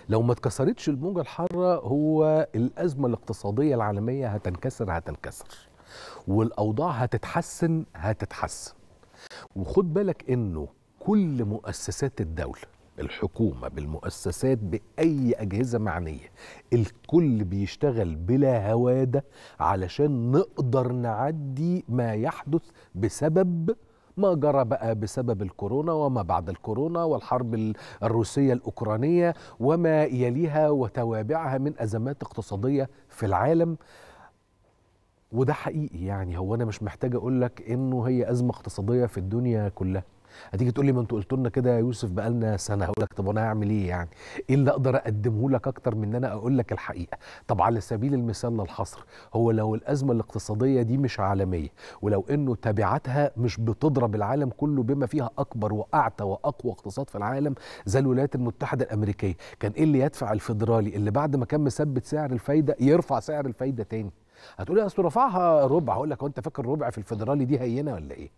لو ما اتكسرتش الموجة الحارة هو الأزمة الاقتصادية العالمية هتنكسر هتنكسر والأوضاع هتتحسن هتتحسن وخد بالك إنه كل مؤسسات الدولة الحكومة بالمؤسسات بأي أجهزة معنية الكل بيشتغل بلا هوادة علشان نقدر نعدي ما يحدث بسبب ما جرى بقى بسبب الكورونا وما بعد الكورونا والحرب الروسية الأوكرانية وما يليها وتوابعها من أزمات اقتصادية في العالم وده حقيقي يعني هو أنا مش محتاج أقول لك إنه هي أزمة اقتصادية في الدنيا كلها هتيجي تقول لي ما انتوا قلتوا لنا كده يا يوسف بقالنا سنه هقول لك طب وانا هعمل ايه يعني ايه اللي اقدر اقدمه لك اكتر من ان انا اقول لك الحقيقه طب على سبيل المثال للحصر هو لو الازمه الاقتصاديه دي مش عالميه ولو انه تبعاتها مش بتضرب العالم كله بما فيها اكبر واعتى واقوى اقتصاد في العالم زي الولايات المتحده الامريكيه كان ايه اللي يدفع الفيدرالي اللي بعد ما كان مثبت سعر الفايده يرفع سعر الفايده تاني هتقولي اصل رفعها ربع هقول لك هو انت فاكر ربع في الفيدرالي دي هينه ولا ايه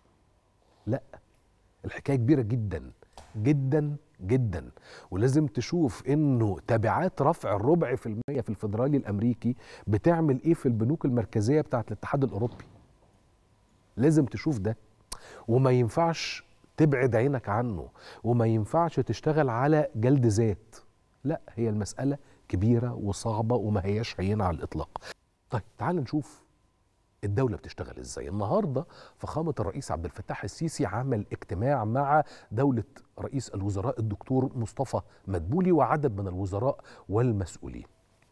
لا الحكايه كبيره جدا جدا جدا ولازم تشوف انه تبعات رفع الربع في المية في الفدرالي الامريكي بتعمل ايه في البنوك المركزيه بتاعت الاتحاد الاوروبي لازم تشوف ده وما ينفعش تبعد عينك عنه وما ينفعش تشتغل على جلد ذات لا هي المساله كبيره وصعبه وما هياش هينه على الاطلاق طيب تعال نشوف الدولة بتشتغل ازاي النهاردة فخامة الرئيس عبد الفتاح السيسي عمل اجتماع مع دولة رئيس الوزراء الدكتور مصطفى مدبولي وعدد من الوزراء والمسؤولين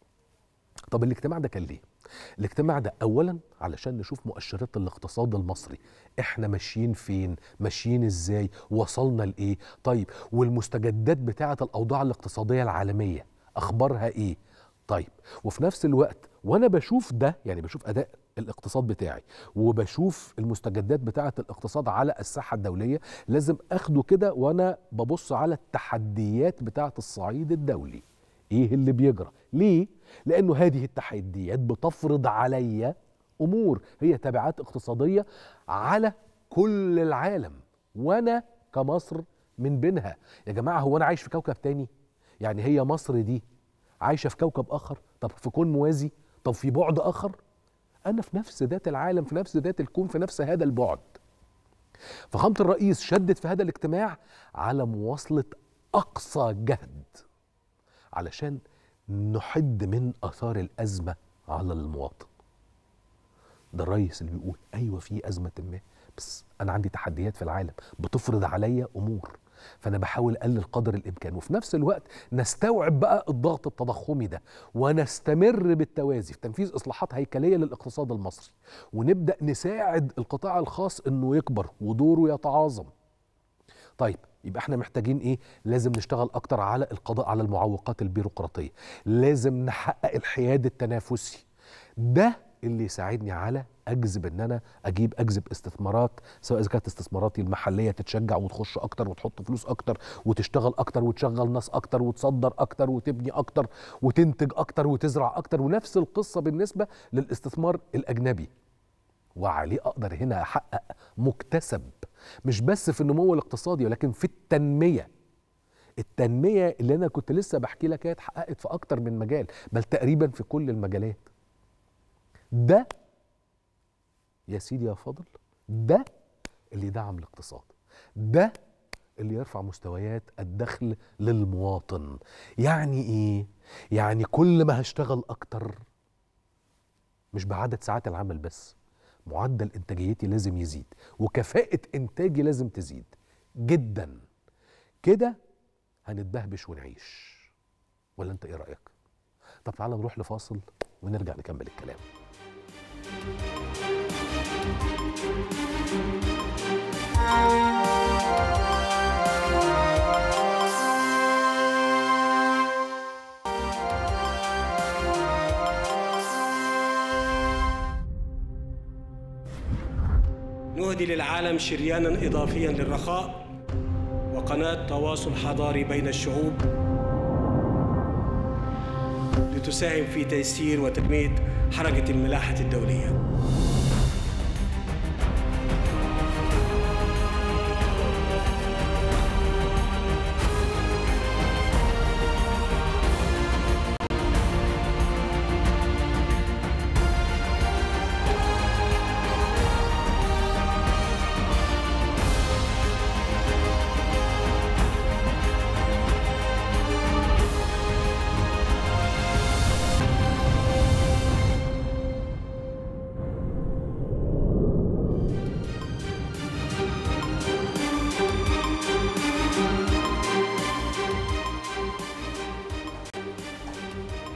طب الاجتماع ده كان ليه؟ الاجتماع ده اولا علشان نشوف مؤشرات الاقتصاد المصري احنا ماشيين فين ماشيين ازاي وصلنا لايه طيب والمستجدات بتاعه الاوضاع الاقتصاديه العالميه اخبارها ايه طيب وفي نفس الوقت وانا بشوف ده يعني بشوف اداء الاقتصاد بتاعي وبشوف المستجدات بتاعه الاقتصاد على الساحه الدوليه لازم اخده كده وانا ببص على التحديات بتاعه الصعيد الدولي ايه اللي بيجرى ليه لانه هذه التحديات بتفرض عليا امور هي تبعات اقتصاديه على كل العالم وانا كمصر من بينها يا جماعه هو انا عايش في كوكب تاني يعني هي مصر دي عايشه في كوكب اخر طب في كون موازي طب في بعد اخر انا في نفس ذات العالم في نفس ذات الكون في نفس هذا البعد فخامه الرئيس شدد في هذا الاجتماع على مواصله اقصى جهد علشان نحد من اثار الازمه على المواطن ده الرئيس اللي بيقول ايوه في ازمه ما بس انا عندي تحديات في العالم بتفرض عليا امور فانا بحاول اقلل قدر الامكان وفي نفس الوقت نستوعب بقى الضغط التضخمي ده ونستمر بالتوازي في تنفيذ اصلاحات هيكليه للاقتصاد المصري ونبدا نساعد القطاع الخاص انه يكبر ودوره يتعاظم طيب يبقى احنا محتاجين ايه لازم نشتغل اكتر على القضاء على المعوقات البيروقراطيه لازم نحقق الحياد التنافسي ده اللي يساعدني على اجذب ان انا اجيب اجذب استثمارات سواء اذا كانت استثماراتي المحليه تتشجع وتخش اكتر وتحط فلوس اكتر وتشتغل اكتر وتشغل ناس اكتر وتصدر اكتر وتبني اكتر وتنتج اكتر وتزرع اكتر ونفس القصه بالنسبه للاستثمار الاجنبي وعليه اقدر هنا احقق مكتسب مش بس في النمو الاقتصادي ولكن في التنميه التنميه اللي انا كنت لسه بحكي لك هي اتحققت في اكتر من مجال بل تقريبا في كل المجالات ده يا سيدي يا فاضل ده اللي يدعم الاقتصاد ده اللي يرفع مستويات الدخل للمواطن يعني ايه يعني كل ما هشتغل اكتر مش بعدد ساعات العمل بس معدل انتاجيتي لازم يزيد وكفاءة انتاجي لازم تزيد جدا كده هنتبهبش ونعيش ولا انت ايه رأيك طب تعالى نروح لفاصل ونرجع نكمل الكلام نهدي للعالم شريانا اضافيا للرخاء وقناه تواصل حضاري بين الشعوب لتساهم في تيسير وتنميه حركه الملاحه الدوليه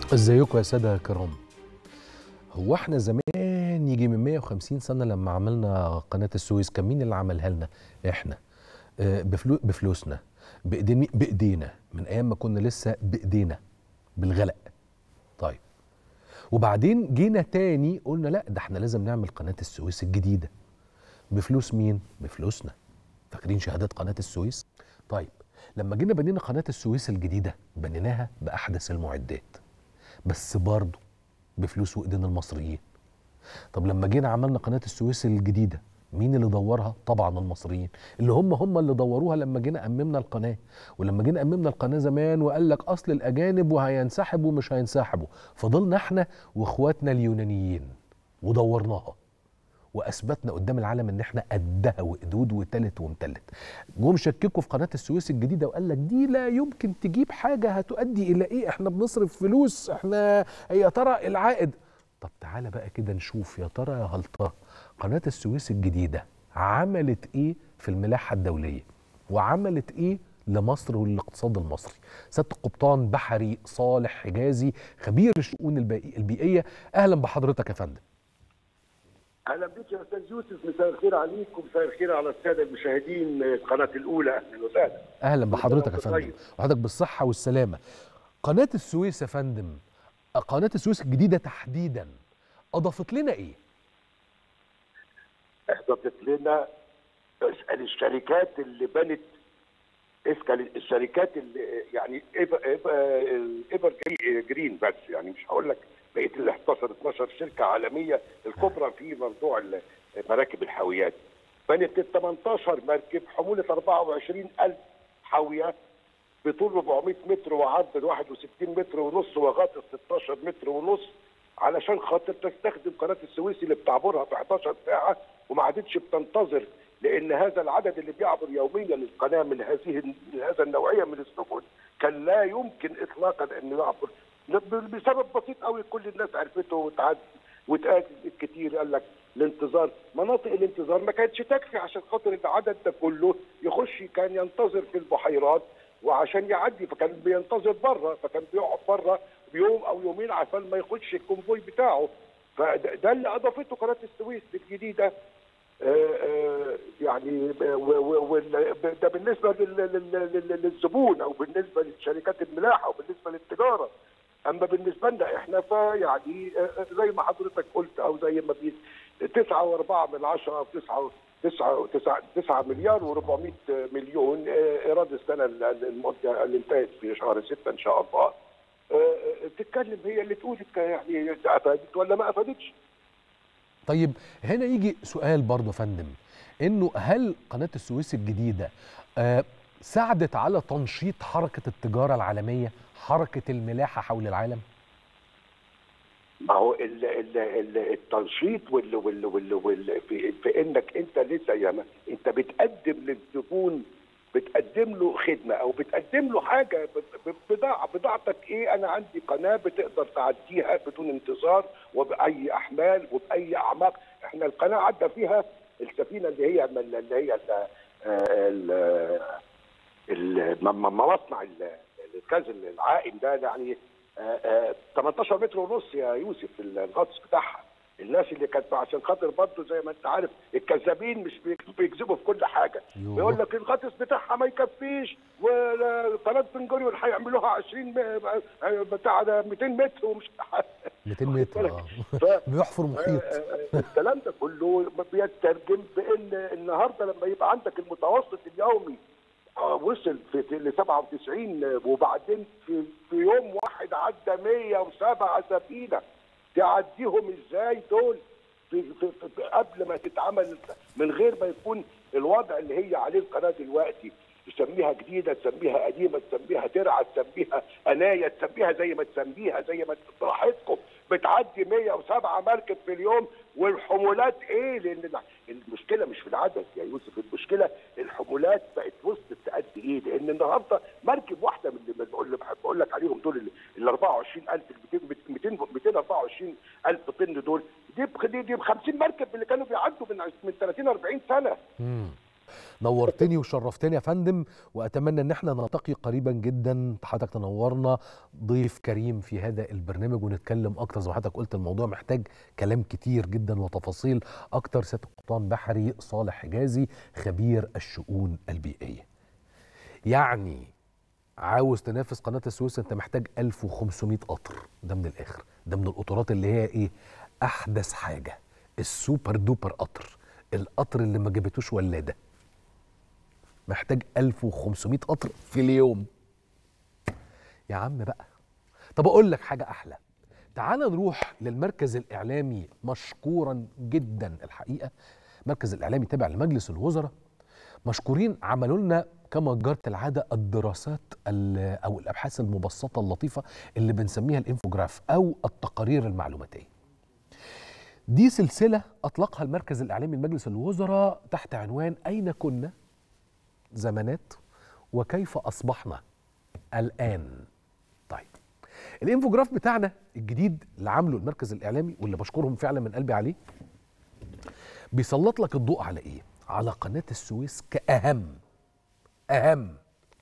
ازيكم يا ساده كرام هو احنا زمان يجي من 150 سنه لما عملنا قناه السويس كان مين اللي عملها لنا احنا آه، بفلو بفلوسنا بايدين مين؟ بايدينا من ايام ما كنا لسه بايدينا بالغلق طيب وبعدين جينا تاني قلنا لا ده احنا لازم نعمل قناه السويس الجديده بفلوس مين بفلوسنا فاكرين شهادات قناه السويس طيب لما جينا بنينا قناه السويس الجديده بنيناها باحدث المعدات بس برضه بفلوس وايدين المصريين طب لما جينا عملنا قناه السويس الجديده مين اللي دورها طبعا المصريين اللي هم هم اللي دوروها لما جينا اممنا القناه ولما جينا اممنا القناه زمان وقال لك اصل الاجانب وهينسحبوا مش هينسحبوا فضلنا احنا واخواتنا اليونانيين ودورناها واثبتنا قدام العالم ان احنا قدها وقدود وتلت ومتلت جم شككوا في قناه السويس الجديده وقال لك دي لا يمكن تجيب حاجه هتؤدي الى ايه احنا بنصرف فلوس احنا يا ترى العائد طب تعالى بقى كده نشوف يا ترى يا هلطه قناه السويس الجديده عملت ايه في الملاحه الدوليه وعملت ايه لمصر وللاقتصاد المصري سياده القبطان بحري صالح حجازي خبير الشؤون البيئي- البيئيه اهلا بحضرتك يا فندم اهلا بك يا استاذ يوسف مساء الخير عليك ومساء الخير على الساده المشاهدين القناه الاولى اهلا وسهلا اهلا بحضرتك يا وأنت فندم طيب. وحضرتك بالصحه والسلامه قناه السويس يا فندم قناه السويس الجديده تحديدا اضافت لنا ايه احضرت لنا اسال الشركات اللي بنت اسال الشركات اللي يعني ايفر ايفر جرين بس يعني مش هقول لك بقيه اللي احتصر 12 شركه عالميه الكبرى في موضوع ال- مراكب الحاويات بنت ال 18 مركب حموله 24000 حاويه بطول 400 متر وعرض 61 متر ونص وغطس 16 متر ونص علشان خاطر تستخدم قناه السويس اللي بتعبرها في 11 ساعه وما عادتش بتنتظر لان هذا العدد اللي بيعبر يوميا القناه من هذه من هذا النوعيه من السفن كان لا يمكن اطلاقا انه يعبر ب- بسبب بسيط قوي كل الناس عرفته وتعد واتقال كتير قال لك الانتظار مناطق الانتظار ما كانتش تكفي عشان خاطر العدد ده كله يخش كان ينتظر في البحيرات وعشان يعدي فكان بينتظر بره فكان بيقعد بره بيوم او يومين عشان ما يخش الكونفوي بتاعه فده ده اللي اضافته قناه السويس الجديده آه، آه، يعني آه، و- و- وال- ده بالنسبه لل- لل- لل- للزبون او بالنسبه لشركات الملاحه وبالنسبه للتجاره اما بالنسبه لنا احنا فيعني آه، آه، زي ما حضرتك قلت او زي ما بي 9 و4 من 10 9 9 9 9 مليار و400 مليون آه، ايراد السنه ال- ال- المده اللي انتهت في شهر 6 ان شاء الله آه، آه، تتكلم هي اللي تقول يعني افادت ولا ما افادتش طيب هنا يجي سؤال برضه يا فندم انه هل قناه السويس الجديده آه ساعدت على تنشيط حركه التجاره العالميه حركه الملاحه حول العالم ما هو ال ال ال التنشيط وال وال وال وال في, في انك انت لسه يا ما انت بتقدم للزبون بتقدم له خدمه او بتقدم له حاجه ب- ب- بضاعه بضاعتك ايه انا عندي قناه بتقدر تعديها بدون انتظار وباي احمال وباي اعماق احنا القناه عدى فيها السفينه اللي هي من اللي هي ال- ال- ال- م- م- مصنع ال- الغاز العائم ده يعني آه، آه، 18 متر ونص يا يوسف الغطس بتاعها الناس اللي كانت عشان خاطر برضه زي ما انت عارف الكذابين مش بيك- بيكذبوا في كل حاجه يوه. بيقول لك الغطس بتاعها ما يكفيش وقناه بن جوريون هيعملوها 20 م- آه، بتاع ده 200 متر ومش 200 متر اه ف- بيحفر محيط الكلام ده كله بيترجم بان النهارده لما يبقى عندك المتوسط اليومي آه، وصل في ل 97 وبعدين في, في يوم واحد عدى 107 سفينه تعديهم ازاي دول في في في قبل ما تتعمل من غير ما يكون الوضع اللي هي عليه القناه دلوقتي تسميها جديده تسميها قديمه تسميها ترعه تسميها انايه تسميها زي ما تسميها زي ما براحتكم بتعدي 107 مركب في اليوم والحمولات ايه لان المشكله مش في العدد يا يوسف المشكله الحمولات بقت وصلت تأدي ايه لان النهارده مركب واحده من اللي بقول اللي بحب اقول لك عليهم دول ال 24000 ال 200 224000 طن دول دي ب- دي ب 50 مركب اللي كانوا بيعدوا من من 30 40 سنه مم. نورتني وشرفتني يا فندم واتمنى ان احنا نلتقي قريبا جدا حضرتك تنورنا ضيف كريم في هذا البرنامج ونتكلم اكتر زي ما حضرتك قلت الموضوع محتاج كلام كتير جدا وتفاصيل اكتر سياده القبطان بحري صالح حجازي خبير الشؤون البيئيه يعني عاوز تنافس قناه السويس انت محتاج 1500 قطر ده من الاخر ده من القطارات اللي هي ايه احدث حاجه السوبر دوبر قطر القطر اللي ما جابتوش ولاده محتاج 1500 قطر في اليوم يا عم بقى طب اقول لك حاجه احلى تعال نروح للمركز الاعلامي مشكورا جدا الحقيقه المركز الاعلامي تابع لمجلس الوزراء مشكورين عملوا لنا كما جرت العاده الدراسات ال- او الابحاث المبسطه اللطيفه اللي بنسميها الانفوجراف او التقارير المعلوماتيه دي سلسله اطلقها المركز الاعلامي لمجلس الوزراء تحت عنوان اين كنا زمانات وكيف اصبحنا الان طيب الانفوجراف بتاعنا الجديد اللي عامله المركز الاعلامي واللي بشكرهم فعلا من قلبي عليه بيسلط لك الضوء على ايه على قناه السويس كاهم اهم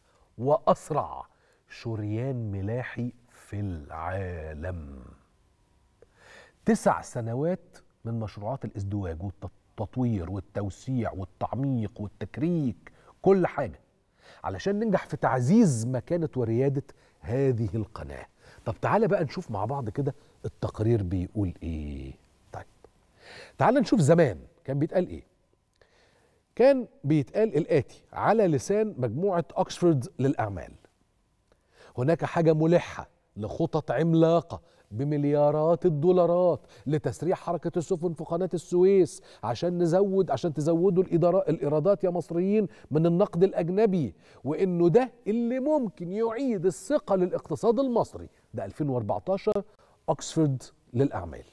واسرع شريان ملاحي في العالم تسع سنوات من مشروعات الازدواج والتطوير والتوسيع والتعميق والتكريك كل حاجه علشان ننجح في تعزيز مكانه ورياده هذه القناه طب تعالى بقى نشوف مع بعض كده التقرير بيقول ايه طيب تعالى نشوف زمان كان بيتقال ايه كان بيتقال الاتي على لسان مجموعه اوكسفورد للاعمال هناك حاجه ملحه لخطط عملاقه بمليارات الدولارات لتسريع حركة السفن في قناة السويس عشان نزود عشان تزودوا الإدارة الإيرادات يا مصريين من النقد الأجنبي وإنه ده اللي ممكن يعيد الثقة للاقتصاد المصري ده 2014 أكسفورد للأعمال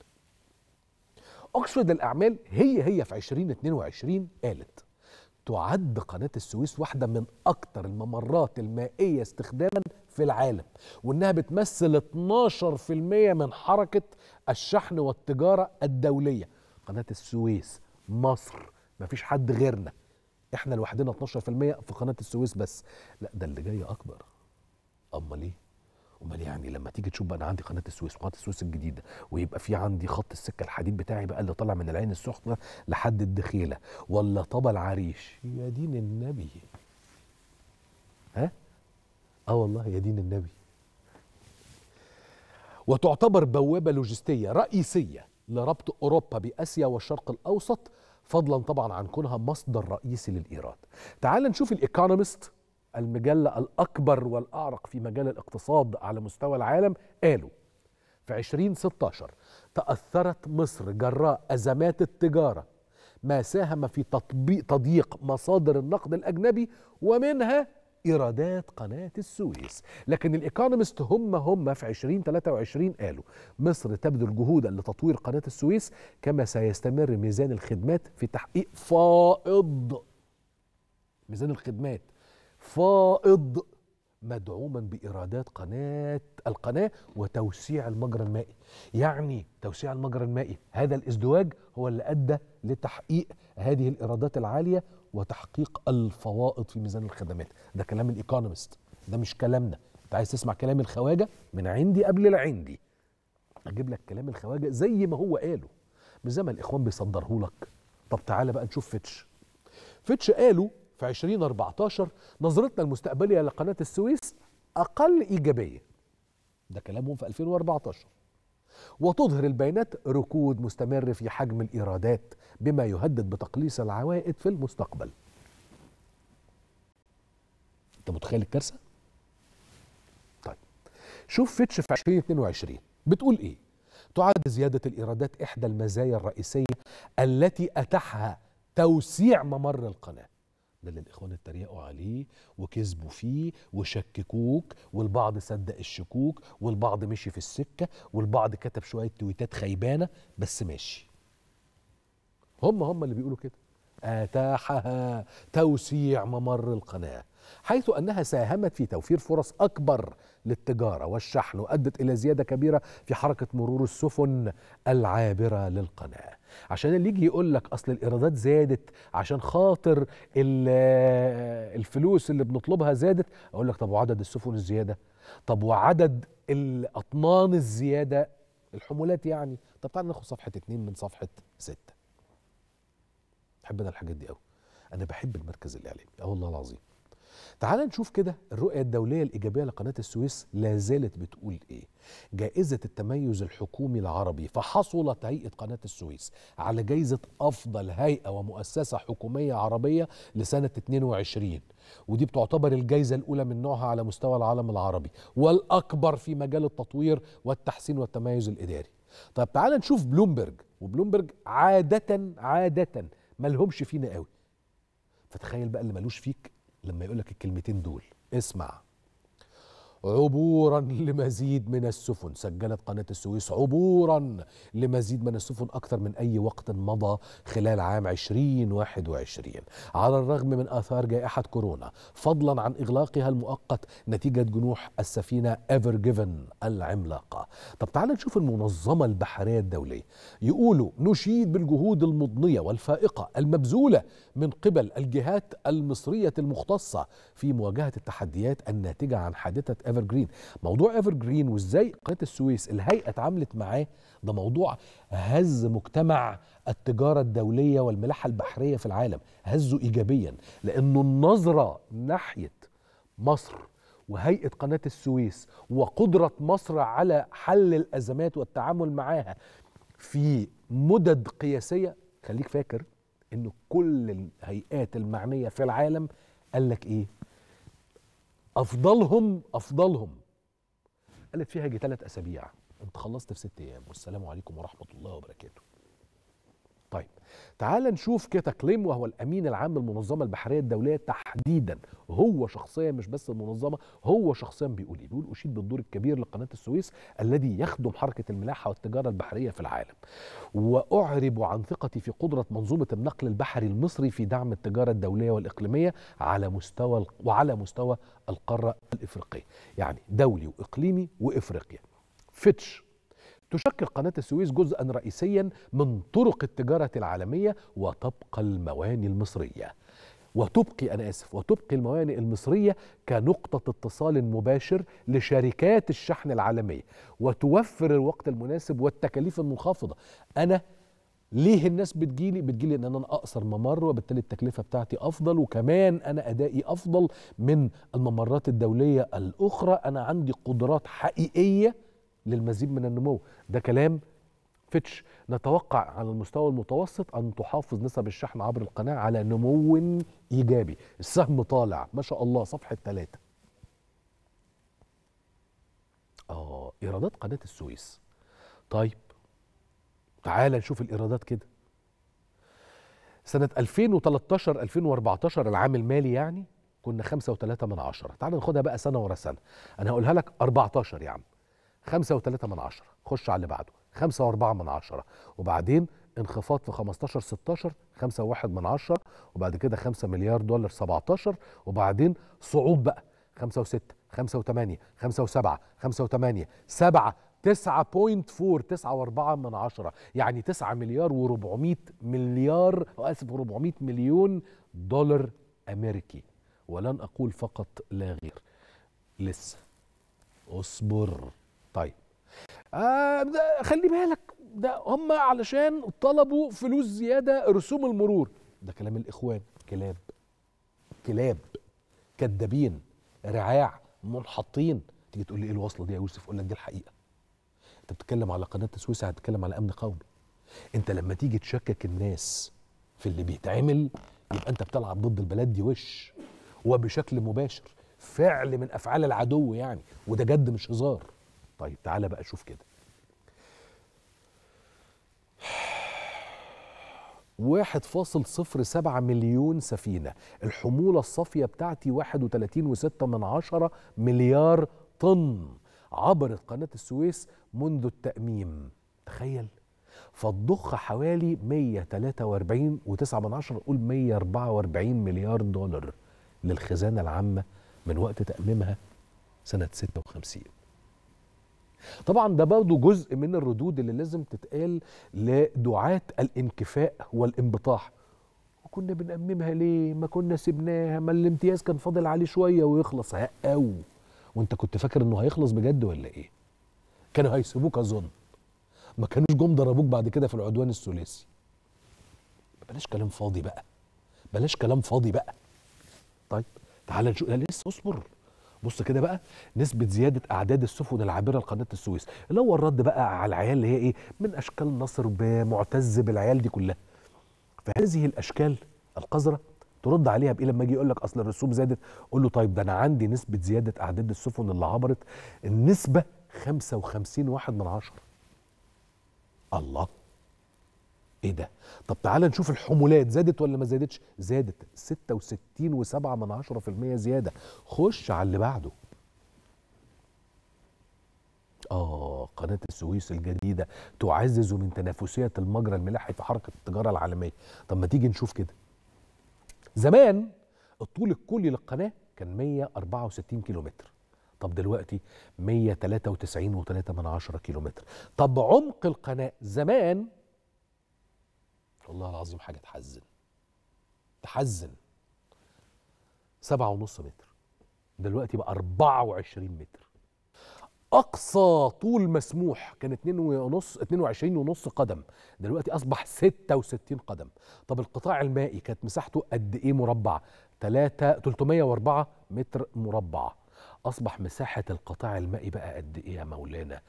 أكسفورد للأعمال هي هي في 2022 قالت تعد قناة السويس واحدة من أكثر الممرات المائية استخداما في العالم وإنها بتمثل 12% من حركة الشحن والتجارة الدولية قناة السويس مصر مفيش حد غيرنا احنا لوحدنا 12% في قناة السويس بس لا ده اللي جاي أكبر أمال إيه؟ امال يعني لما تيجي تشوف بقى انا عندي قناه السويس وقناه السويس الجديده ويبقى في عندي خط السكه الحديد بتاعي بقى اللي طالع من العين السخنه لحد الدخيله ولا طبا العريش يا دين النبي ها اه والله يا دين النبي وتعتبر بوابه لوجستيه رئيسيه لربط اوروبا باسيا والشرق الاوسط فضلا طبعا عن كونها مصدر رئيسي للايراد تعال نشوف الايكونومست المجلة الأكبر والأعرق في مجال الاقتصاد على مستوى العالم قالوا في 2016 تأثرت مصر جراء أزمات التجارة ما ساهم في تطبيق تضييق مصادر النقد الأجنبي ومنها إيرادات قناة السويس لكن الإيكونومست هم هم في 2023 قالوا مصر تبذل جهودا لتطوير قناة السويس كما سيستمر ميزان الخدمات في تحقيق فائض ميزان الخدمات فائض مدعوما بإيرادات قناة القناة وتوسيع المجرى المائي يعني توسيع المجرى المائي هذا الازدواج هو اللي أدى لتحقيق هذه الإيرادات العالية وتحقيق الفوائض في ميزان الخدمات ده كلام الإيكونومست ده مش كلامنا انت عايز تسمع كلام الخواجة من عندي قبل العندي اجيب لك كلام الخواجة زي ما هو قاله مش زي ما الإخوان بيصدره لك طب تعالى بقى نشوف فيتش فيتش قالوا في 2014 نظرتنا المستقبليه لقناه السويس اقل ايجابيه ده كلامهم في 2014 وتظهر البيانات ركود مستمر في حجم الايرادات بما يهدد بتقليص العوائد في المستقبل انت متخيل الكارثه طيب شوف فيتش في 2022 بتقول ايه تعد زياده الايرادات احدى المزايا الرئيسيه التي اتاحها توسيع ممر القناه ده اللي الاخوان اتريقوا عليه وكذبوا فيه وشككوك والبعض صدق الشكوك والبعض مشي في السكه والبعض كتب شويه تويتات خيبانه بس ماشي هم هم اللي بيقولوا كده اتاحها توسيع ممر القناه حيث انها ساهمت في توفير فرص اكبر للتجاره والشحن وادت الى زياده كبيره في حركه مرور السفن العابره للقناه عشان اللي يجي يقول لك اصل الايرادات زادت عشان خاطر ال- الفلوس اللي بنطلبها زادت اقول لك طب وعدد السفن الزياده طب وعدد الاطنان الزياده الحمولات يعني طب تعال ناخد صفحه اتنين من صفحه ستة بحب انا الحاجات دي قوي انا بحب المركز الاعلامي اه والله العظيم تعال نشوف كده الرؤية الدولية الإيجابية لقناة السويس لا زالت بتقول إيه جائزة التميز الحكومي العربي فحصلت هيئة قناة السويس على جائزة أفضل هيئة ومؤسسة حكومية عربية لسنة 22 ودي بتعتبر الجائزة الأولى من نوعها على مستوى العالم العربي والأكبر في مجال التطوير والتحسين والتميز الإداري طيب تعال نشوف بلومبرج وبلومبرج عادة عادة ملهمش فينا قوي فتخيل بقى اللي ملوش فيك لما يقول لك الكلمتين دول اسمع عبورا لمزيد من السفن سجلت قناة السويس عبورا لمزيد من السفن أكثر من أي وقت مضى خلال عام 2021 على الرغم من آثار جائحة كورونا فضلا عن إغلاقها المؤقت نتيجة جنوح السفينة ايفر جيفن العملاقة طب تعال نشوف المنظمة البحرية الدولية يقولوا نشيد بالجهود المضنية والفائقة المبذولة من قبل الجهات المصرية المختصة في مواجهة التحديات الناتجة عن حادثة ايفر جرين موضوع ايفر جرين وازاي قناة السويس الهيئة اتعاملت معاه ده موضوع هز مجتمع التجارة الدولية والملاحة البحرية في العالم هزه إيجابيا لأنه النظرة ناحية مصر وهيئة قناة السويس وقدرة مصر على حل الأزمات والتعامل معاها في مدد قياسية خليك فاكر انه كل الهيئات المعنية في العالم قال لك ايه افضلهم افضلهم قالت فيها يجي ثلاث اسابيع انت خلصت في ست ايام والسلام عليكم ورحمة الله وبركاته طيب تعال نشوف كيتا كليم وهو الامين العام للمنظمه البحريه الدوليه تحديدا هو شخصيا مش بس المنظمه هو شخصيا بيقول ايه بيقول اشيد بالدور الكبير لقناه السويس الذي يخدم حركه الملاحه والتجاره البحريه في العالم واعرب عن ثقتي في قدره منظومه النقل البحري المصري في دعم التجاره الدوليه والاقليميه على مستوى وعلى مستوى القاره الافريقيه يعني دولي واقليمي وافريقيا فيتش تشكل قناة السويس جزءا رئيسيا من طرق التجارة العالمية وتبقى المواني المصرية وتبقي أنا آسف وتبقي الموانئ المصرية كنقطة اتصال مباشر لشركات الشحن العالمية وتوفر الوقت المناسب والتكاليف المنخفضة أنا ليه الناس بتجيلي بتجيلي ان انا اقصر ممر وبالتالي التكلفه بتاعتي افضل وكمان انا ادائي افضل من الممرات الدوليه الاخرى انا عندي قدرات حقيقيه للمزيد من النمو ده كلام فيتش نتوقع على المستوى المتوسط ان تحافظ نسب الشحن عبر القناه على نمو ايجابي السهم طالع ما شاء الله صفحه ثلاثة اه ايرادات قناه السويس طيب تعال نشوف الايرادات كده سنة 2013 2014 العام المالي يعني كنا 5.3 من عشرة تعال ناخدها بقى سنة ورا سنة أنا هقولها لك 14 يا عم خمسة وثلاثة من عشرة خش على اللي بعده خمسة وأربعة من عشرة وبعدين انخفاض في 15 16 خمسة وواحد من عشرة وبعد كده خمسة مليار دولار 17 وبعدين صعود بقى خمسة وستة خمسة وثمانية خمسة وسبعة خمسة وثمانية سبعة تسعة بوينت فور تسعة وأربعة من عشرة يعني تسعة مليار وربعمية مليار آسف وربعمية مليون دولار أمريكي ولن أقول فقط لا غير لسه اصبر طيب آه ده خلي بالك ده هم علشان طلبوا فلوس زياده رسوم المرور ده كلام الاخوان كلاب كلاب كدابين رعاع منحطين تيجي تقول لي ايه الوصله دي يا يوسف اقول لك دي الحقيقه انت بتتكلم على قناه السويس هتتكلم على امن قومي انت لما تيجي تشكك الناس في اللي بيتعمل يبقى انت بتلعب ضد البلد دي وش وبشكل مباشر فعل من افعال العدو يعني وده جد مش هزار طيب تعالى بقى شوف كده واحد فاصل صفر سبعة مليون سفينة الحمولة الصافية بتاعتي واحد وتلاتين وستة من عشرة مليار طن عبرت قناة السويس منذ التأميم تخيل فتضخ حوالي 143 و9 من عشرة نقول 144 مليار دولار للخزانة العامة من وقت تأميمها سنة 56 طبعا ده برضه جزء من الردود اللي لازم تتقال لدعاة الانكفاء والانبطاح وكنا بنأممها ليه ما كنا سبناها ما الامتياز كان فاضل عليه شوية ويخلص أو وانت كنت فاكر انه هيخلص بجد ولا ايه كانوا هيسيبوك اظن ما كانوش جم ضربوك بعد كده في العدوان الثلاثي بلاش كلام فاضي بقى بلاش كلام فاضي بقى طيب تعال نشوف لا لسه اصبر بص كده بقى نسبة زيادة أعداد السفن العابرة لقناة السويس اللي هو الرد بقى على العيال اللي هي إيه من أشكال نصر بمعتز بالعيال دي كلها فهذه الأشكال القذرة ترد عليها بإيه لما يجي يقول لك أصل الرسوم زادت قول له طيب ده أنا عندي نسبة زيادة أعداد السفن اللي عبرت النسبة 55 واحد من عشرة الله ايه ده طب تعال نشوف الحمولات زادت ولا ما زادتش زادت 66 و7 من عشرة في المية زيادة خش على اللي بعده آه قناة السويس الجديدة تعزز من تنافسية المجرى الملاحي في حركة التجارة العالمية طب ما تيجي نشوف كده زمان الطول الكلي للقناة كان 164 كيلومتر طب دلوقتي 193 و3 من عشرة كيلومتر طب عمق القناة زمان والله العظيم حاجة تحزن تحزن سبعة ونص متر دلوقتي بقى 24 متر أقصى طول مسموح كان 2 ونص 22 ونص قدم دلوقتي أصبح 66 قدم طب القطاع المائي كانت مساحته قد إيه مربع 3 304 متر مربع أصبح مساحة القطاع المائي بقى قد إيه يا مولانا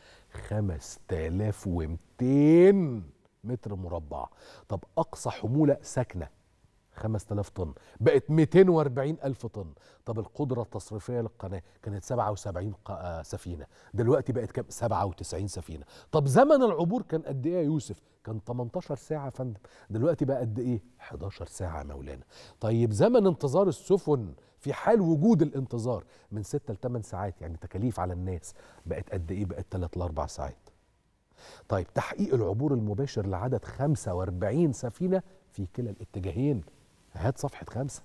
5200 متر مربع طب أقصى حمولة ساكنة 5000 طن بقت 240 ألف طن طب القدرة التصريفية للقناة كانت 77 ق- آه سفينة دلوقتي بقت كام 97 سفينة طب زمن العبور كان قد إيه يا يوسف كان 18 ساعة يا فندم دلوقتي بقى قد إيه 11 ساعة يا مولانا طيب زمن انتظار السفن في حال وجود الانتظار من 6 ل 8 ساعات يعني تكاليف على الناس بقت قد إيه بقت 3 ل 4 ساعات طيب تحقيق العبور المباشر لعدد 45 سفينة في كلا الاتجاهين هات صفحة خمسة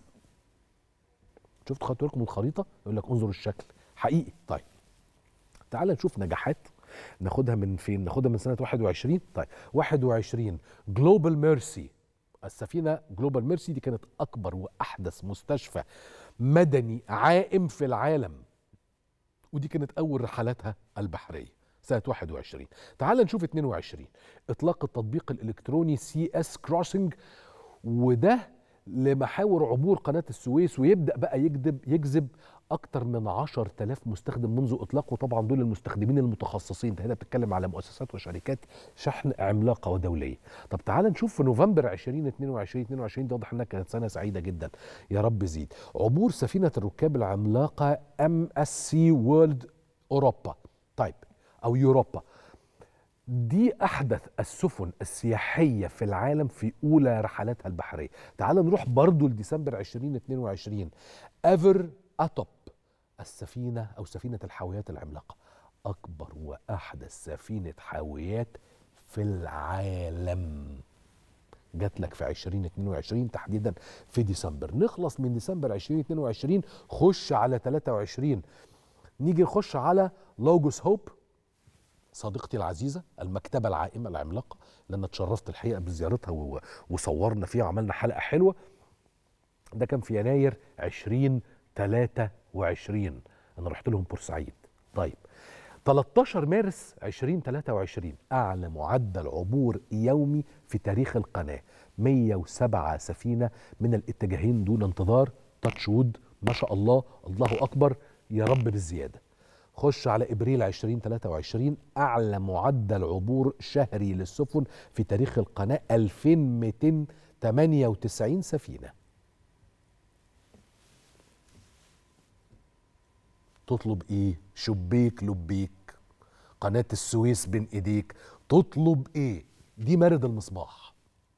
شفت خدت بالكم من الخريطة يقول لك انظر الشكل حقيقي طيب تعال نشوف نجاحات ناخدها من فين ناخدها من سنة 21 طيب 21 جلوبال ميرسي السفينة جلوبال ميرسي دي كانت أكبر وأحدث مستشفى مدني عائم في العالم ودي كانت أول رحلاتها البحرية سنة 21 تعال نشوف 22 إطلاق التطبيق الإلكتروني سي اس كروسنج وده لمحاور عبور قناة السويس ويبدأ بقى يجذب يجذب أكتر من 10000 مستخدم منذ إطلاقه طبعا دول المستخدمين المتخصصين انت هنا بتتكلم على مؤسسات وشركات شحن عملاقة ودولية طب تعال نشوف في نوفمبر 2022 22 ده واضح انها كانت سنة سعيدة جدا يا رب زيد عبور سفينة الركاب العملاقة ام اس سي وورلد اوروبا طيب او يوروبا دي احدث السفن السياحيه في العالم في اولى رحلاتها البحريه تعال نروح برضو لديسمبر 2022 ايفر اتوب السفينه او سفينه الحاويات العملاقه اكبر واحدث سفينه حاويات في العالم جات لك في 2022 تحديدا في ديسمبر نخلص من ديسمبر 2022 خش على 23 نيجي نخش على لوجوس هوب صديقتي العزيزه المكتبه العائمه العملاقه اللي انا اتشرفت الحقيقه بزيارتها و- وصورنا فيها وعملنا حلقه حلوه ده كان في يناير 2023 انا رحت لهم بورسعيد طيب 13 مارس 2023 اعلى معدل عبور يومي في تاريخ القناه 107 سفينه من الاتجاهين دون انتظار تاتش وود ما شاء الله الله اكبر يا رب بالزياده خش على ابريل 2023 اعلى معدل عبور شهري للسفن في تاريخ القناه 2298 سفينه تطلب ايه شبيك لبيك قناه السويس بين ايديك تطلب ايه دي مارد المصباح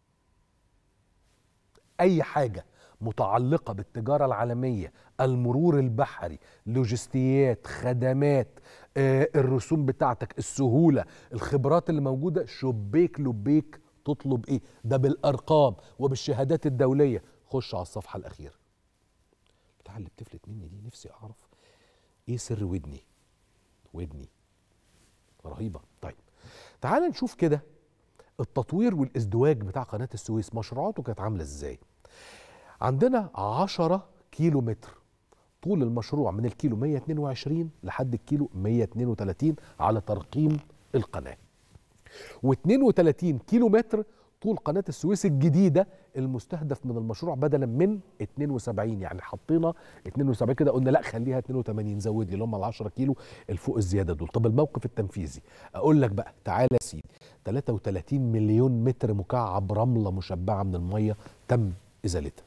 اي حاجه متعلقه بالتجاره العالميه المرور البحري لوجستيات خدمات آه الرسوم بتاعتك السهوله الخبرات اللي موجوده شبيك لبيك تطلب ايه ده بالارقام وبالشهادات الدوليه خش على الصفحه الاخيره تعال الساعه اللي بتفلت مني دي نفسي اعرف ايه سر ودني ودني رهيبه طيب تعال نشوف كده التطوير والازدواج بتاع قناه السويس مشروعاته كانت عامله ازاي عندنا 10 كيلو متر طول المشروع من الكيلو 122 لحد الكيلو 132 على ترقيم القناه و32 كيلو متر طول قناة السويس الجديدة المستهدف من المشروع بدلا من 72 يعني حطينا 72 كده قلنا لا خليها 82 زود لي اللي هم ال 10 كيلو الفوق الزيادة دول طب الموقف التنفيذي أقول لك بقى تعالى يا سيدي 33 مليون متر مكعب رملة مشبعة من المية تم إزالتها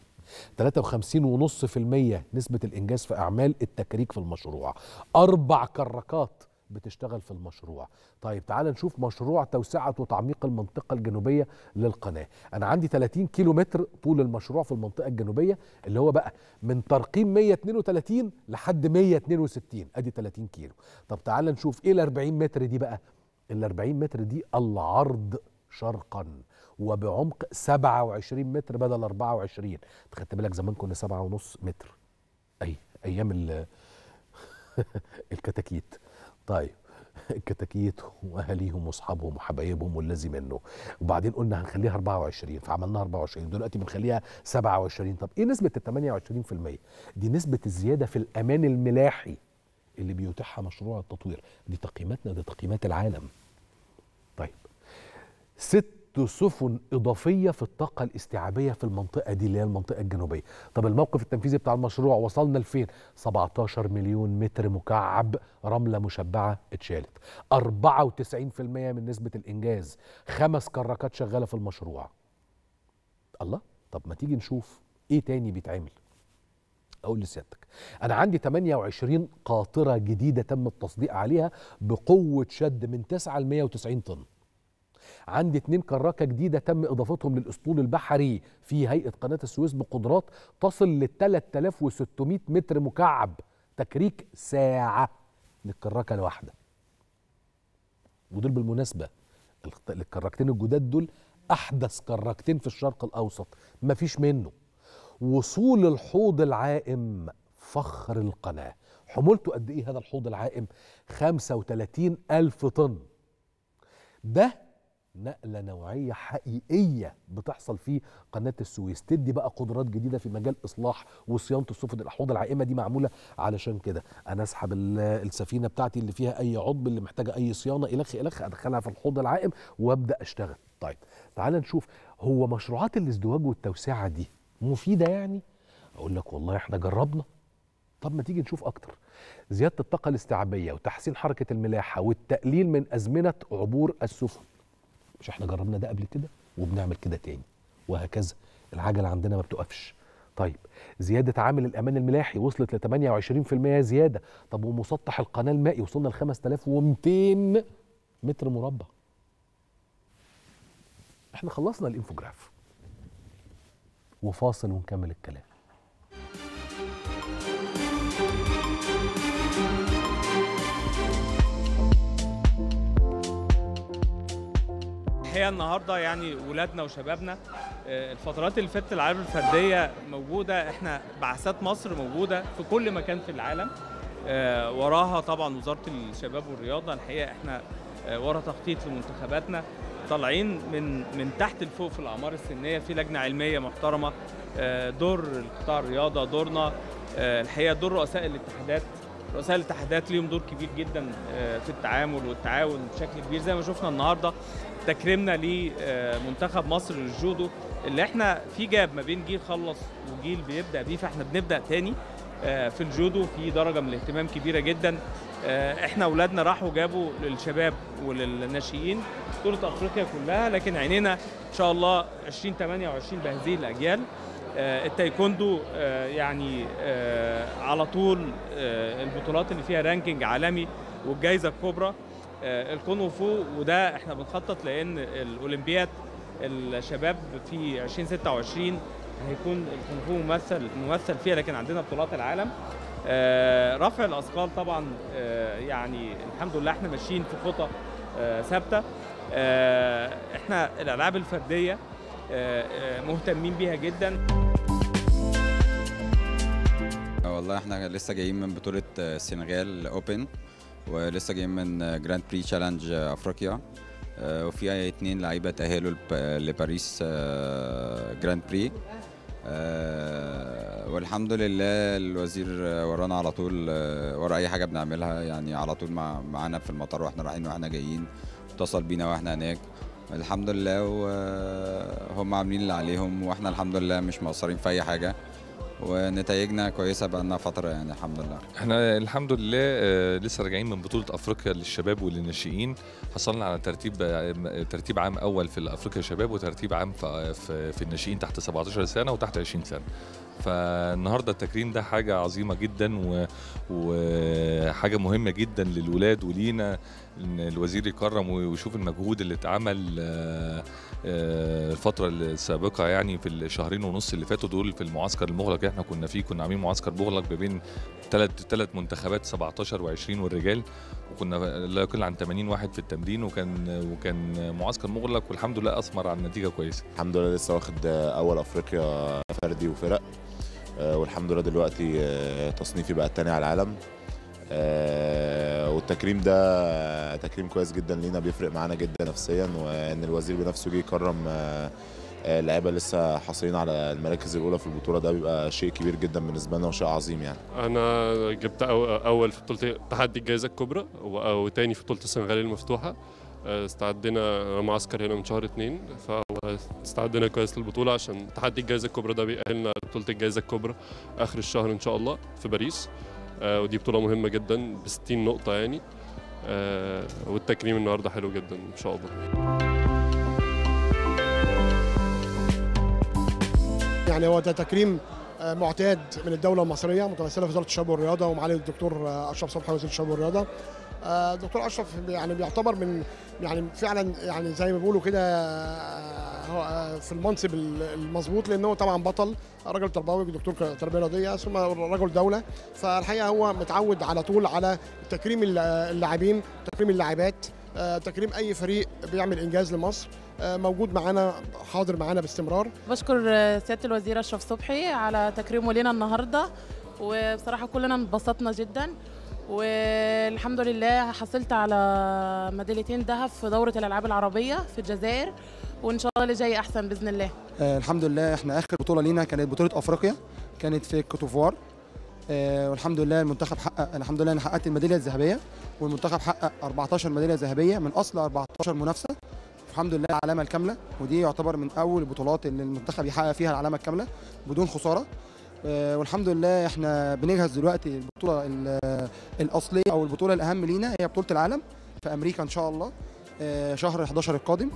53.5% نسبة الإنجاز في أعمال التكريك في المشروع أربع كراكات بتشتغل في المشروع طيب تعال نشوف مشروع توسعة وتعميق المنطقة الجنوبية للقناة أنا عندي 30 كيلو متر طول المشروع في المنطقة الجنوبية اللي هو بقى من ترقيم 132 لحد 162 أدي 30 كيلو طب تعال نشوف إيه ال 40 متر دي بقى ال 40 متر دي العرض شرقا وبعمق 27 متر بدل 24 خدت بالك زمان كنا 7 ونص متر اي ايام ال الكتاكيت طيب الكتاكيت واهاليهم واصحابهم وحبايبهم والذي منه وبعدين قلنا هنخليها 24 فعملناها 24 دلوقتي بنخليها 27 طب ايه نسبه ال 28% دي نسبه الزياده في الامان الملاحي اللي بيتيحها مشروع التطوير دي تقييماتنا دي تقييمات العالم طيب ست سفن إضافية في الطاقة الاستيعابية في المنطقة دي اللي هي المنطقة الجنوبية طب الموقف التنفيذي بتاع المشروع وصلنا لفين 17 مليون متر مكعب رملة مشبعة اتشالت 94% من نسبة الإنجاز خمس كراكات شغالة في المشروع الله طب ما تيجي نشوف ايه تاني بيتعمل اقول لسيادتك انا عندي 28 قاطره جديده تم التصديق عليها بقوه شد من 9 ل 190 طن عندي اتنين كراكه جديده تم اضافتهم للاسطول البحري في هيئه قناه السويس بقدرات تصل ل 3600 متر مكعب تكريك ساعه للكراكه الواحده ودول بالمناسبه الكراكتين الجداد دول احدث كراكتين في الشرق الاوسط مفيش منه وصول الحوض العائم فخر القناه حمولته قد ايه هذا الحوض العائم 35 ألف طن ده نقلة نوعية حقيقية بتحصل في قناة السويس تدي بقى قدرات جديدة في مجال إصلاح وصيانة السفن الأحواض العائمة دي معمولة علشان كده أنا أسحب السفينة بتاعتي اللي فيها أي عضب اللي محتاجة أي صيانة إلخ إلخ أدخلها في الحوض العائم وأبدأ أشتغل طيب تعال نشوف هو مشروعات الازدواج والتوسعة دي مفيدة يعني أقول لك والله إحنا جربنا طب ما تيجي نشوف أكتر زيادة الطاقة الاستيعابية وتحسين حركة الملاحة والتقليل من أزمنة عبور السفن مش احنا جربنا ده قبل كده وبنعمل كده تاني وهكذا العجله عندنا ما بتقفش طيب زياده عامل الامان الملاحي وصلت ل 28% زياده طب ومسطح القناه المائي وصلنا ل 5200 متر مربع احنا خلصنا الانفوجراف وفاصل ونكمل الكلام الحقيقه النهارده يعني ولادنا وشبابنا الفترات اللي فاتت الالعاب الفرديه موجوده احنا بعثات مصر موجوده في كل مكان في العالم وراها طبعا وزاره الشباب والرياضه الحقيقه احنا ورا تخطيط لمنتخباتنا طالعين من من تحت لفوق في الاعمار السنيه في لجنه علميه محترمه دور القطاع الرياضه دورنا الحقيقه دور رؤساء الاتحادات رؤساء الاتحادات ليهم دور كبير جدا في التعامل والتعاون بشكل كبير زي ما شفنا النهارده تكريمنا لمنتخب مصر للجودو اللي احنا في جاب ما بين جيل خلص وجيل بيبدا بيه فاحنا بنبدا تاني في الجودو في درجه من الاهتمام كبيره جدا احنا اولادنا راحوا جابوا للشباب وللناشئين بطوله افريقيا كلها لكن عينينا ان شاء الله 2028 بهذه الاجيال التايكوندو يعني على طول البطولات اللي فيها رانكينج عالمي والجائزه الكبرى الكونغ فو وده احنا بنخطط لان الاولمبياد الشباب في 2026 هيكون الكونغ فو ممثل ممثل فيها لكن عندنا بطولات العالم رفع الاثقال طبعا يعني الحمد لله احنا ماشيين في خطى ثابته احنا الالعاب الفرديه مهتمين بيها جدا والله احنا لسه جايين من بطولة السنغال اوبن ولسه جايين من جراند بري تشالنج افريقيا آه، وفي اتنين لعيبة تأهلوا لب- لباريس آه، جراند بري آه، والحمد لله الوزير ورانا على طول آه، ورا اي حاجة بنعملها يعني على طول مع معانا في المطار واحنا رايحين واحنا جايين اتصل بينا واحنا هناك الحمد لله وهم عاملين اللي عليهم واحنا الحمد لله مش مقصرين في اي حاجة ونتائجنا كويسة بقالنا فترة يعني الحمد لله احنا الحمد لله آه، لسه راجعين من بطولة افريقيا للشباب وللناشئين حصلنا على ترتيب آه، ترتيب عام اول في افريقيا شباب وترتيب عام في في, في الناشئين تحت 17 سنة وتحت 20 سنة فالنهارده التكريم ده حاجة عظيمة جدا و- وحاجة مهمة جدا للولاد ولينا ان الوزير يكرم ويشوف المجهود اللي اتعمل آه، آه، الفترة السابقة يعني في الشهرين ونص اللي فاتوا دول في المعسكر المغلق اللي احنا كنا فيه كنا عاملين معسكر مغلق ما بين ثلاث ثلاث منتخبات 17 و20 والرجال وكنا لا يقل عن 80 واحد في التمرين وكان وكان معسكر مغلق والحمد لله اثمر على نتيجة كويسة الحمد لله لسه واخد اول افريقيا فردي وفرق آه، والحمد لله دلوقتي آه، تصنيفي بقى التاني على العالم آه، والتكريم ده تكريم كويس جدا لينا بيفرق معانا جدا نفسيا وان الوزير بنفسه جه يكرم آه، آه، اللعيبه لسه حاصلين على المراكز الاولى في البطوله ده بيبقى شيء كبير جدا بالنسبه لنا وشيء عظيم يعني انا جبت أو- اول في بطوله تحدي الجائزه الكبرى و- وتاني في بطوله السنغال المفتوحه آه، استعدينا معسكر هنا من شهر اتنين فاستعدنا كويس للبطوله عشان تحدي الجائزه الكبرى ده بيأهلنا لبطوله الجائزه الكبرى اخر الشهر ان شاء الله في باريس آه، ودي بطوله مهمه جدا ب 60 نقطه يعني آه، والتكريم النهارده حلو جدا ان شاء الله يعني هو ده تكريم آه، معتاد من الدوله المصريه متمثله في وزاره الشباب والرياضه ومعالي الدكتور آه، اشرف صبحي وزير الشباب والرياضه آه، الدكتور اشرف يعني بيعتبر من يعني فعلا يعني زي ما بيقولوا كده آه، هو آه، في المنصب ال- المظبوط لان هو طبعا بطل راجل تربوي دكتور تربيه رياضيه ثم رجل دوله فالحقيقه هو متعود على طول على تكريم الل- اللاعبين تكريم اللاعبات آه، تكريم اي فريق بيعمل انجاز لمصر آه، موجود معانا حاضر معانا باستمرار بشكر سيادة الوزير أشرف صبحي على تكريمه لنا النهاردة وبصراحة كلنا انبسطنا جدا والحمد لله حصلت على ميداليتين ذهب في دورة الألعاب العربية في الجزائر وإن شاء الله اللي جاي أحسن بإذن الله آه الحمد لله احنا اخر بطوله لينا كانت بطوله افريقيا كانت في كوتوفوار آه والحمد لله المنتخب حقق الحمد لله انا حققت الميداليه الذهبيه والمنتخب حقق 14 ميداليه ذهبيه من اصل 14 منافسه الحمد لله العلامه الكامله ودي يعتبر من اول البطولات اللي المنتخب يحقق فيها العلامه الكامله بدون خساره آه والحمد لله احنا بنجهز دلوقتي البطوله ال- الاصليه او البطوله الاهم لينا هي بطوله العالم في امريكا ان شاء الله آه شهر 11 القادم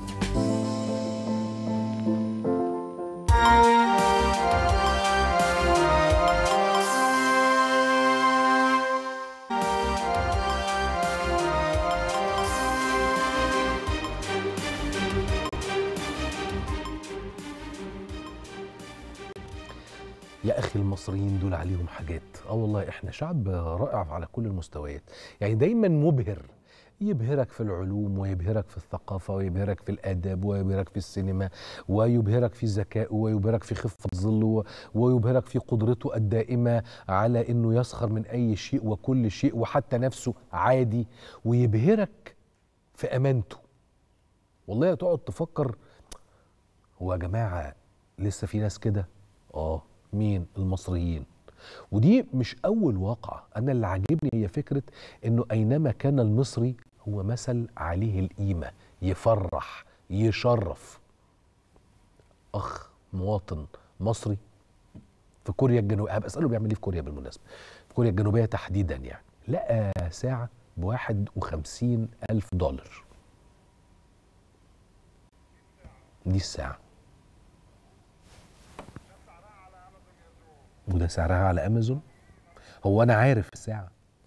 يا اخي المصريين دول عليهم حاجات اه والله احنا شعب رائع على كل المستويات يعني دايما مبهر يبهرك في العلوم ويبهرك في الثقافة ويبهرك في الآداب ويبهرك في السينما ويبهرك في ذكائه ويبهرك في خفة ظله ويبهرك في قدرته الدائمة على أنه يسخر من أي شيء وكل شيء وحتى نفسه عادي ويبهرك في أمانته والله تقعد تفكر هو يا جماعة لسه في ناس كده اه مين المصريين ودي مش اول واقعة انا اللي عاجبني هي فكرة انه اينما كان المصري هو مثل عليه القيمة يفرح يشرف اخ مواطن مصري في كوريا الجنوبية هبقى اساله بيعمل ايه في كوريا بالمناسبة في كوريا الجنوبية تحديدا يعني لقى ساعة بواحد وخمسين ألف دولار دي الساعة وده سعرها على امازون هو انا عارف الساعه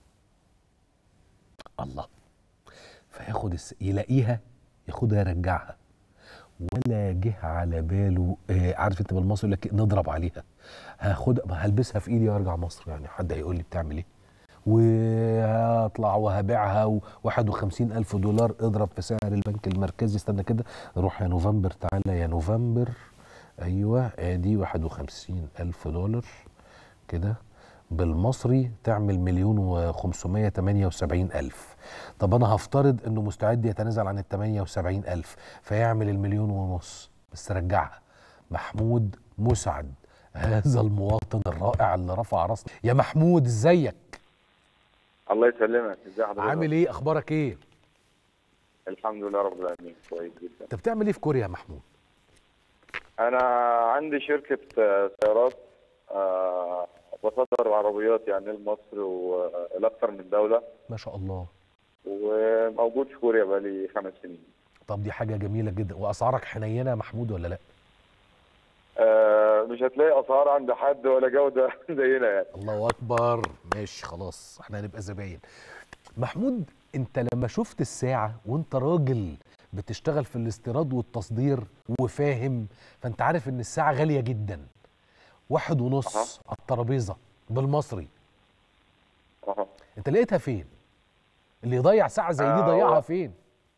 الله فياخد الس... يلاقيها ياخدها يرجعها ولا جه على باله آه عارف انت بالمصري يقول لك نضرب عليها هاخد ما هلبسها في ايدي وارجع مصر يعني حد هيقول لي بتعمل ايه وهطلع وهبيعها و 51 ألف دولار اضرب في سعر البنك المركزي استنى كده روح يا نوفمبر تعالى يا نوفمبر ايوه ادي 51 ألف دولار كده بالمصري تعمل مليون وخمسمية تمانية وسبعين ألف طب أنا هفترض أنه مستعد يتنازل عن التمانية وسبعين ألف فيعمل المليون ونص بس رجعها محمود مسعد هذا المواطن الرائع اللي رفع راسنا يا محمود ازيك الله يسلمك ازي حضرتك عامل ايه اخبارك ايه الحمد لله رب العالمين كويس جدا انت بتعمل ايه في كوريا يا محمود انا عندي شركه آه، سيارات آه، بصدر عربيات يعني لمصر ولاكثر من دوله ما شاء الله وموجود في كوريا بقالي خمس سنين طب دي حاجه جميله جدا واسعارك حنينه يا محمود ولا لا آه، مش هتلاقي اسعار عند حد ولا جوده زينا يعني الله اكبر ماشي خلاص احنا هنبقى زباين محمود انت لما شفت الساعه وانت راجل بتشتغل في الاستيراد والتصدير وفاهم فانت عارف ان الساعه غاليه جدا واحد ونص على الترابيزه بالمصري أها. انت لقيتها فين اللي يضيع ساعه زي دي آه، ضيعها هو- فين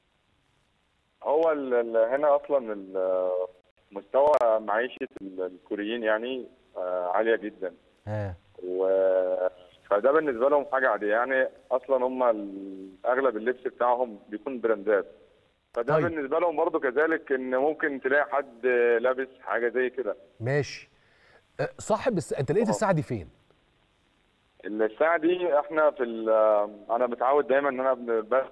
هو ال- ال- هنا اصلا ال- مستوى معيشه ال- الكوريين يعني آه، عاليه جدا ها و فده بالنسبه لهم حاجه عاديه يعني اصلا هم ال- اغلب اللبس بتاعهم بيكون براندات فده طيب. طيب. بالنسبه لهم برضو كذلك ان ممكن تلاقي حد لابس حاجه زي كده ماشي أه، صاحب الس... انت لقيت الساعه دي فين الساعه دي احنا في ال- انا متعود دايما ان انا ب- ب-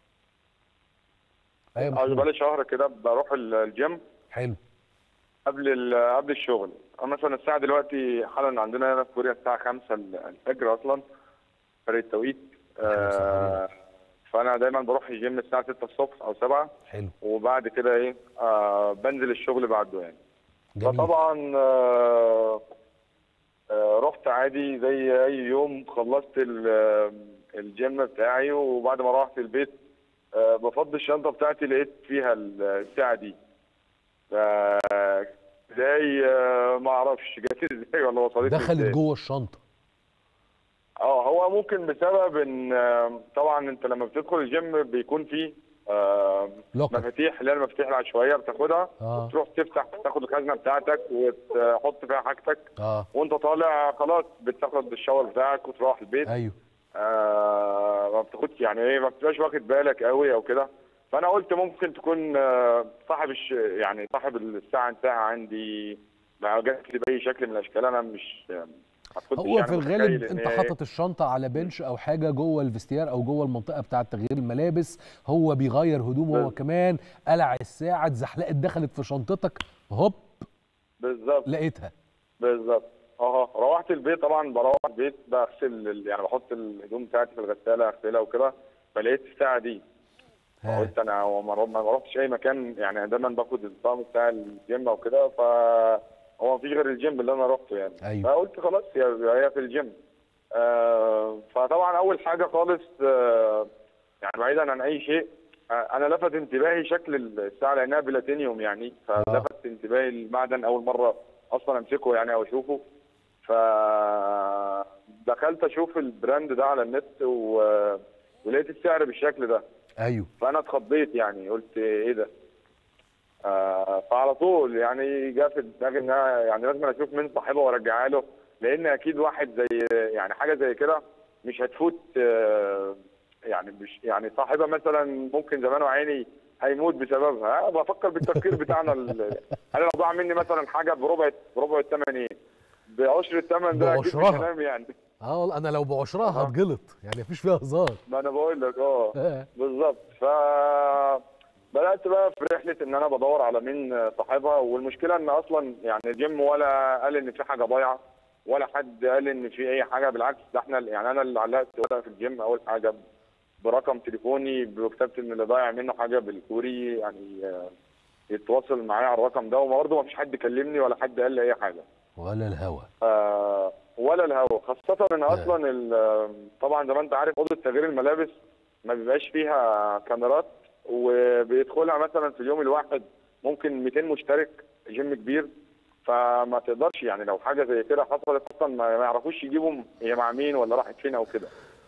ايوه عاوز محمود بقالي شهر كده بروح ال- الجيم حلو قبل ال- قبل الشغل أنا مثلا الساعه دلوقتي حالا عندنا هنا في كوريا الساعه 5 الفجر اصلا فرق التوقيت آه فانا دايما بروح الجيم الساعه 6 الصبح او 7 حلو وبعد كده ايه آه بنزل الشغل بعده يعني جميل فطبعا آه آه رحت عادي زي اي يوم خلصت ال- آه، الجيم بتاعي وبعد ما روحت البيت آه بفضي الشنطه بتاعتي لقيت فيها ال- الساعه دي ف ازاي آه ما اعرفش جت ازاي ولا وصلت لي دخلت إزاي. جوه الشنطه اه هو ممكن بسبب ان آه، طبعا انت لما بتدخل الجيم بيكون فيه آه، لوكر. مفاتيح اللي هي المفاتيح العشوائيه بتاخدها اه تروح تفتح تاخد الخزنه بتاعتك وتحط فيها حاجتك اه وانت طالع خلاص بتاخد الشاور بتاعك وتروح البيت ايوه آه ما بتاخدش يعني ايه ما بتبقاش واخد بالك قوي او كده فانا قلت ممكن تكون آه، صاحب الش... يعني صاحب الساعه انتهى عندي ما جات لي باي شكل من الاشكال انا مش ما كنتش هو يعني في الغالب متخيل إن انت هي إيه. حاطط الشنطه على بنش او حاجه جوه الفستيار او جوه المنطقه بتاعه تغيير الملابس هو بيغير هدومه هو بس. كمان قلع الساعه اتزحلقت دخلت في شنطتك هوب بالظبط لقيتها بالظبط اه روحت البيت طبعا بروح البيت بغسل ال- يعني بحط الهدوم بتاعتي في الغساله اغسلها وكده فلقيت الساعه دي ها. قلت انا هو ما ما رحتش اي مكان يعني دايما باخد الطقم بتاع الجيم او كده ف هو مفيش غير الجيم اللي انا رحته يعني أيوة. فقلت خلاص هي هي في الجيم آه فطبعا اول حاجه خالص آه يعني بعيدا عن اي شيء آه انا لفت انتباهي شكل الساعه لانها بلاتينيوم يعني فلفت انتباهي المعدن اول مره اصلا امسكه يعني او اشوفه فدخلت اشوف البراند ده على النت و... ولقيت السعر بالشكل ده ايوه فانا اتخضيت يعني قلت ايه ده آه فعلى طول يعني جه في دماغي ان أنا يعني لازم اشوف مين صاحبها وارجعها له لان اكيد واحد زي يعني حاجه زي كده مش هتفوت آه يعني مش يعني صاحبها مثلا ممكن زمان وعيني هيموت بسببها أنا بفكر بالتفكير بتاعنا ال- انا لو ضاع مني مثلا حاجه بربع بربع الثمن ايه بعشر الثمن ده اكيد مش بعشرها. هنام يعني اه والله انا لو بعشرها هتجلط يعني مفيش فيها هزار ما انا بقول لك اه آه. بالظبط ف بدات بقى في رحله ان انا بدور على مين صاحبها والمشكله ان اصلا يعني الجيم ولا قال ان في حاجه ضايعه ولا حد قال ان في اي حاجه بالعكس ده احنا يعني انا اللي علقت ورقه في الجيم اول حاجه برقم تليفوني وكتبت ان اللي ضايع منه حاجه بالكوري يعني آه، يتواصل معايا على الرقم ده وبرضه ما فيش حد كلمني ولا حد قال لي اي حاجه ولا الهوا آه، ولا الهوا خاصة ان اصلا ال- طبعا زي ما انت عارف اوضة تغيير الملابس ما بيبقاش فيها كاميرات وبيدخلها مثلا في اليوم الواحد ممكن 200 مشترك جيم كبير فما تقدرش يعني لو حاجة زي كده حصلت اصلا ما ما يعرفوش يجيبوا هي مع مين ولا راحت فين او كده.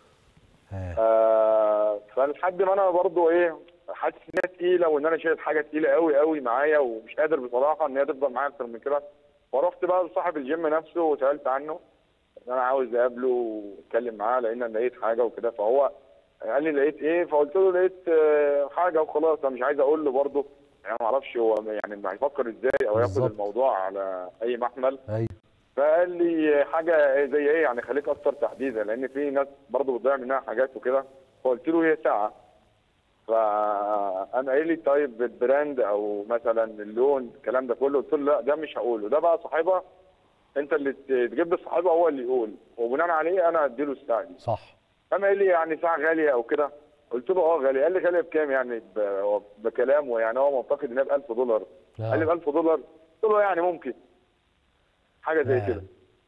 آه فلحد ما انا برضو ايه حاسس ان هي تقيله وان انا شايل حاجه تقيله قوي قوي معايا ومش قادر بصراحه ان هي تفضل معايا اكتر من كده فرحت بقى لصاحب الجيم نفسه وسالت عنه انا عاوز اقابله واتكلم معاه لان انا لقيت حاجه وكده فهو قال لي لقيت ايه فقلت له لقيت آه، حاجه وخلاص انا مش عايز اقول له برضه يعني ما اعرفش هو يعني ما هيفكر ازاي او ياخد بالظبط. الموضوع على اي محمل ايوه فقال لي حاجه زي ايه يعني خليك اكتر تحديدا لان في ناس برضه بتضيع منها حاجات وكده فقلت له هي ساعه فانا قال لي طيب البراند او مثلا اللون الكلام ده كله قلت له لا ده مش هقوله ده بقى صاحبها انت اللي ت- تجيب لي صاحبها هو اللي يقول وبناء عليه انا اديله الساعه دي صح اما قال لي يعني ساعه غاليه او كده قلت له اه غاليه قال لي غاليه بكام يعني ب- هو بكلامه يعني هو معتقد انها ب 1000 دولار قال لي ب 1000 دولار قلت له يعني ممكن حاجه زي كده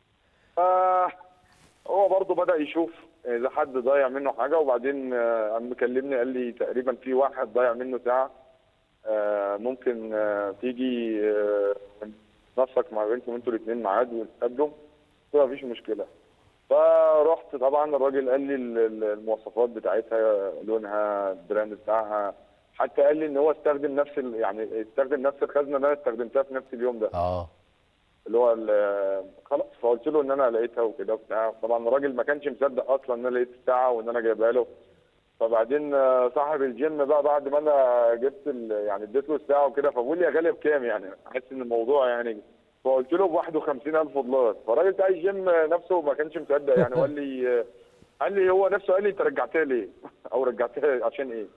فهو برضه بدا يشوف اذا حد ضايع منه حاجه وبعدين آه، قام مكلمني قال لي تقريبا في واحد ضايع منه ساعه آه، ممكن آه، تيجي آه، نسق مع بينكم انتوا الاثنين ميعاد ونتقابلوا قلت له مفيش مشكله فرحت طبعا الراجل قال لي ال- ال- المواصفات بتاعتها لونها البراند بتاعها حتى قال لي ان هو استخدم نفس ال- يعني استخدم نفس الخزنه اللي انا استخدمتها في نفس اليوم ده اه اللي هو ال- خلاص فقلت له ان انا لقيتها وكده وبتاع طبعا الراجل ما كانش مصدق اصلا ان انا لقيت الساعه وان انا جايبها له فبعدين آه، صاحب الجيم بقى بعد ما انا جبت ال- يعني اديت له الساعه وكده فبقول لي يا غالي بكام يعني حاسس ان الموضوع يعني فقلت له ب 51000 دولار فالراجل بتاع الجيم نفسه ما كانش مصدق يعني وقال لي قال لي هو نفسه قال لي انت رجعتها ليه؟ او رجعتها عشان ايه؟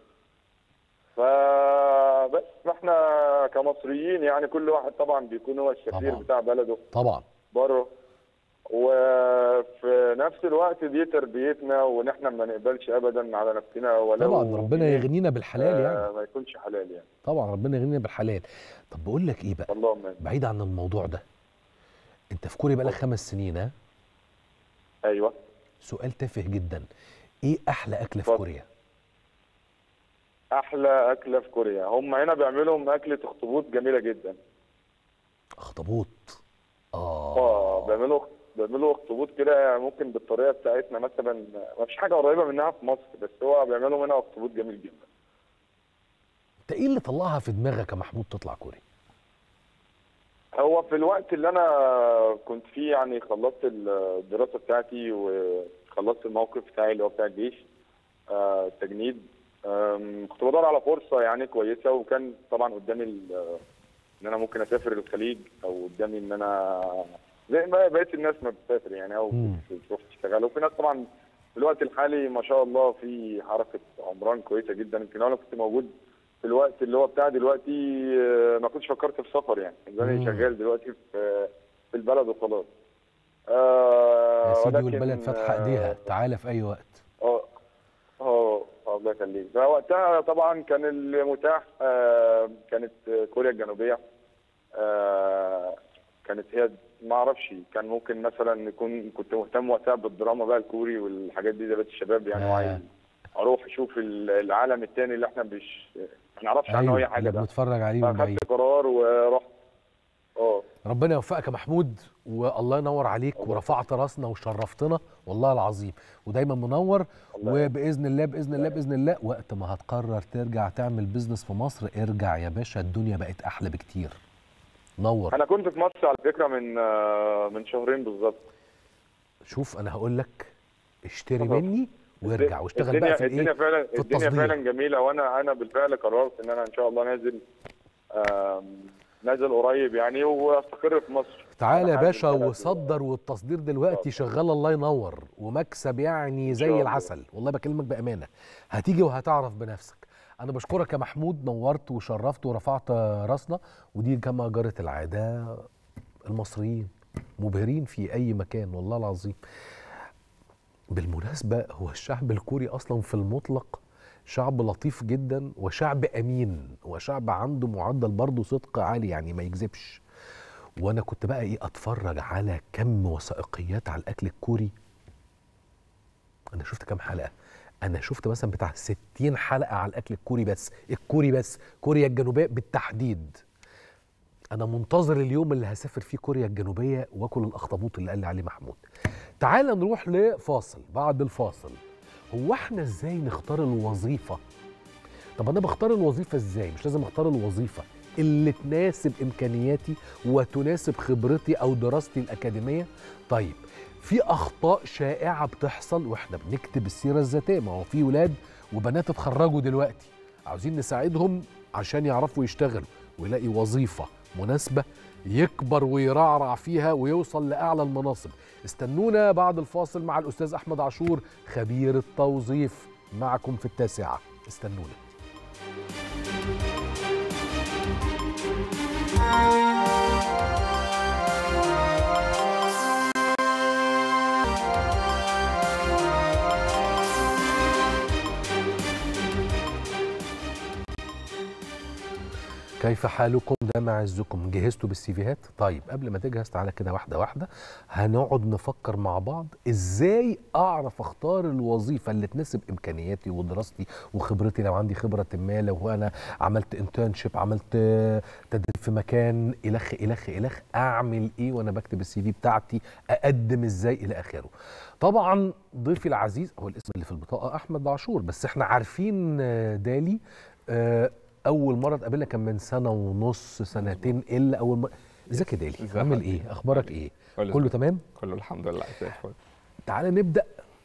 فبس احنا كمصريين يعني كل واحد طبعا بيكون هو السفير طبعاً. بتاع بلده طبعا بره وفي نفس الوقت دي تربيتنا وان احنا ما نقبلش ابدا على نفسنا ولو طبعا ربنا يغنينا بالحلال يعني آه، ما يكونش حلال يعني طبعا ربنا يغنينا بالحلال طب بقول لك ايه بقى اللهم آمين. بعيد عن الموضوع ده انت في كوريا بقالك خمس سنين ها ايوه سؤال تافه جدا ايه احلى اكله في اتفضل. كوريا احلى اكله في كوريا هم هنا بيعملوا اكله اخطبوط جميله جدا اخطبوط اه بيعملوا بيعملوا اخطبوط كده ممكن بالطريقه بتاعتنا مثلا ما فيش حاجه قريبه منها في مصر بس هو بيعملوا منها اخطبوط جميل جدا انت ايه اللي طلعها في دماغك يا محمود تطلع كوري هو في الوقت اللي انا كنت فيه يعني خلصت الدراسه بتاعتي وخلصت الموقف بتاعي اللي هو بتاع الجيش آه، التجنيد آم، كنت بدور على فرصه يعني كويسه وكان طبعا قدامي ال- ان انا ممكن اسافر الخليج او قدامي ان انا زي ما بقيت الناس ما بتسافر يعني او بتروح تشتغل وفي ناس طبعا في الوقت الحالي ما شاء الله في حركه عمران كويسه جدا يمكن انا كنت موجود في الوقت اللي هو بتاع دلوقتي آه، ما كنتش فكرت في سفر يعني انا مم. شغال دلوقتي في في البلد وخلاص آه يا سيدي ولكن، والبلد فاتحه آه، ايديها تعالى في اي وقت اه اه الله يخليك فوقتها طبعا كان المتاح آه كانت كوريا الجنوبيه آه كانت هي ما اعرفش كان ممكن مثلا يكون كنت مهتم وقتها بالدراما بقى الكوري والحاجات دي زي بيت الشباب يعني وعايز اروح اشوف ال- العالم التاني اللي احنا مش ما نعرفش عنه اي ايوه حاجه اللي ده بنتفرج عليه من بعيد فاخدت قرار ورحت اه ربنا يوفقك يا محمود والله ينور عليك ورفعت راسنا وشرفتنا والله العظيم ودايما منور وباذن الله باذن الله باذن الله وقت ما هتقرر ترجع تعمل بيزنس في مصر ارجع يا باشا الدنيا بقت احلى بكتير نور انا كنت في مصر على فكره من آه من شهرين بالظبط شوف انا هقول لك اشتري خلاص. مني وارجع واشتغل الدنيا بقى في الدنيا الايه فعلا في الدنيا التصدير فعلا جميله وانا انا بالفعل قررت ان انا ان شاء الله نازل آم، نازل قريب يعني واستقر في مصر تعالى يا أنا باشا حابب البلد. وصدر والتصدير دلوقتي شغال الله ينور ومكسب يعني شاء زي الله. العسل والله بكلمك بامانه هتيجي وهتعرف بنفسك انا بشكرك يا محمود نورت وشرفت ورفعت راسنا ودي كما جرت العاده المصريين مبهرين في اي مكان والله العظيم بالمناسبه هو الشعب الكوري اصلا في المطلق شعب لطيف جدا وشعب امين وشعب عنده معدل برضه صدق عالي يعني ما يكذبش وانا كنت بقى ايه اتفرج على كم وثائقيات على الاكل الكوري انا شفت كام حلقه انا شفت مثلا بتاع 60 حلقه على الاكل الكوري بس الكوري بس كوريا الجنوبيه بالتحديد انا منتظر اليوم اللي هسافر فيه كوريا الجنوبيه واكل الاخطبوط اللي قال لي عليه محمود تعال نروح لفاصل بعد الفاصل هو احنا ازاي نختار الوظيفه طب انا بختار الوظيفه ازاي مش لازم اختار الوظيفه اللي تناسب امكانياتي وتناسب خبرتي او دراستي الاكاديميه طيب في اخطاء شائعه بتحصل واحنا بنكتب السيره الذاتيه ما هو في ولاد وبنات اتخرجوا دلوقتي عاوزين نساعدهم عشان يعرفوا يشتغلوا ويلاقي وظيفه مناسبه يكبر ويرعرع فيها ويوصل لاعلى المناصب استنونا بعد الفاصل مع الاستاذ احمد عاشور خبير التوظيف معكم في التاسعه استنونا كيف حالكم ده معزكم جهزتوا بالسيفيهات طيب قبل ما تجهز تعالى كده واحده واحده هنقعد نفكر مع بعض ازاي اعرف اختار الوظيفه اللي تناسب امكانياتي ودراستي وخبرتي لو عندي خبره ما لو انا عملت انترنشيب عملت تدريب في مكان الخ الخ الخ اعمل ايه وانا بكتب السي في بتاعتي اقدم ازاي الى اخره طبعا ضيفي العزيز هو الاسم اللي في البطاقه احمد عاشور بس احنا عارفين دالي آه اول مره اتقابلنا كان من سنه ونص سنتين الا اول مره ازيك يا دالي عامل ايه اخبارك ايه كله, كله تمام كله الحمد لله زي الفل تعالى نبدا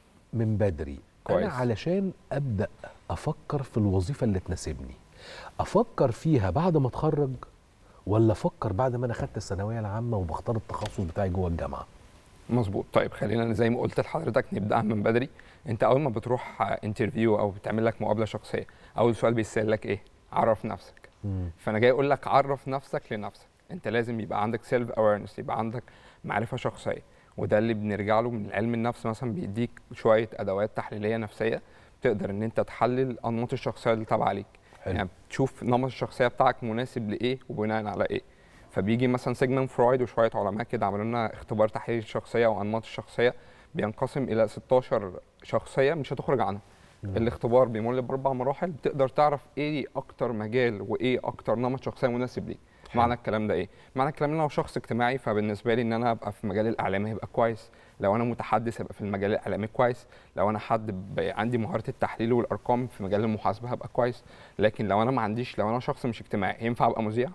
من بدري كويس. انا علشان ابدا افكر في الوظيفه اللي تناسبني افكر فيها بعد ما اتخرج ولا افكر بعد ما انا خدت الثانويه العامه وبختار التخصص بتاعي جوه الجامعه مظبوط طيب خلينا زي ما قلت لحضرتك نبدأ من بدري انت اول ما بتروح انترفيو او بتعمل لك مقابله شخصيه اول سؤال بيسال لك ايه عرف نفسك مم. فانا جاي اقول لك عرف نفسك لنفسك انت لازم يبقى عندك سيلف اويرنس يبقى عندك معرفه شخصيه وده اللي بنرجع له من علم النفس مثلا بيديك شويه ادوات تحليليه نفسيه تقدر ان انت تحلل انماط الشخصيه اللي تابعه ليك حلو. يعني تشوف نمط الشخصيه بتاعك مناسب لايه وبناء على ايه فبيجي مثلا سيجمنت فرويد وشويه علماء كده عملوا لنا اختبار تحليل الشخصيه وانماط الشخصيه بينقسم الى 16 شخصيه مش هتخرج عنها الاختبار بيمر باربع مراحل بتقدر تعرف ايه اكتر مجال وايه اكتر نمط شخصيه مناسب ليك معنى الكلام ده ايه معنى الكلام ان انا لو شخص اجتماعي فبالنسبه لي ان انا ابقى في مجال الاعلام هيبقى كويس لو انا متحدث هيبقى في المجال الاعلامي كويس لو انا حد ب- عندي مهاره التحليل والارقام في مجال المحاسبه هبقى كويس لكن لو انا ما عنديش لو انا شخص مش اجتماعي ينفع ابقى مذيع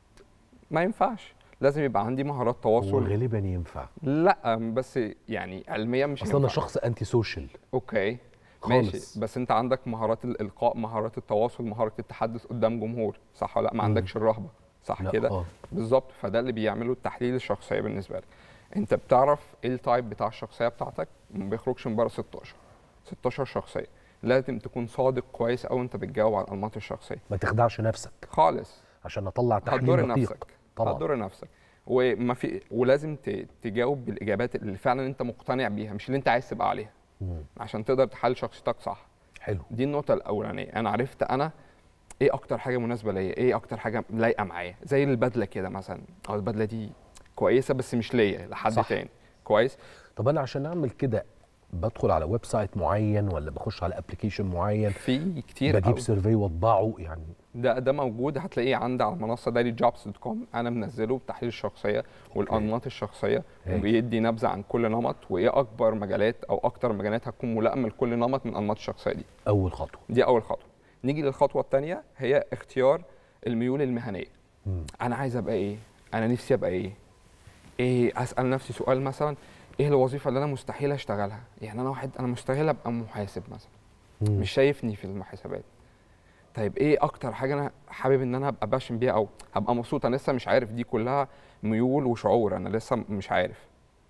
ما ينفعش لازم يبقى عندي مهارات تواصل وغالبا ينفع لا بس يعني علميا مش اصل انا هينفع. شخص انتي سوشيال اوكي خالص. ماشي بس انت عندك مهارات الالقاء مهارات التواصل مهاره التحدث قدام جمهور صح ولا لا ما عندكش الرهبه صح لا كده خالص. بالظبط فده اللي بيعمله التحليل الشخصيه بالنسبه لك انت بتعرف ايه التايب بتاع الشخصيه بتاعتك ما بيخرجش من بره 16 16 شخصيه لازم تكون صادق كويس قوي انت بتجاوب على الانماط الشخصيه ما تخدعش نفسك خالص عشان اطلع هتضر تحليل دقيق نفسك طبعا هتضر نفسك وما في ولازم ت- تجاوب بالاجابات اللي فعلا انت مقتنع بيها مش اللي انت عايز تبقى عليها مم. عشان تقدر تحلل شخصيتك صح حلو دي النقطه الاولانيه انا عرفت انا ايه اكتر حاجه مناسبه ليا ايه اكتر حاجه لايقه معايا زي البدله كده مثلا او البدله دي كويسه بس مش ليا لحد صح. تاني كويس طب انا عشان اعمل كده بدخل على ويب سايت معين ولا بخش على ابلكيشن معين في كتير بجيب أوي. سيرفي واطبعه يعني ده ده موجود هتلاقيه عندي على المنصه دايلي جوبز دوت كوم انا منزله بتحليل الشخصيه والانماط الشخصيه هاي. وبيدي نبذه عن كل نمط وايه اكبر مجالات او اكتر مجالات هتكون ملائمه لكل نمط من انماط الشخصيه دي اول خطوه دي اول خطوه نيجي للخطوه الثانيه هي اختيار الميول المهنيه مم. انا عايز ابقى ايه انا نفسي ابقى ايه ايه اسال نفسي سؤال مثلا ايه الوظيفه اللي انا مستحيل اشتغلها يعني انا واحد انا مستحيل ابقى محاسب مثلا مم. مش شايفني في المحاسبات طيب ايه اكتر حاجه انا حابب ان انا ابقى باشن بيها او هبقى مبسوط انا لسه مش عارف دي كلها ميول وشعور انا لسه مش عارف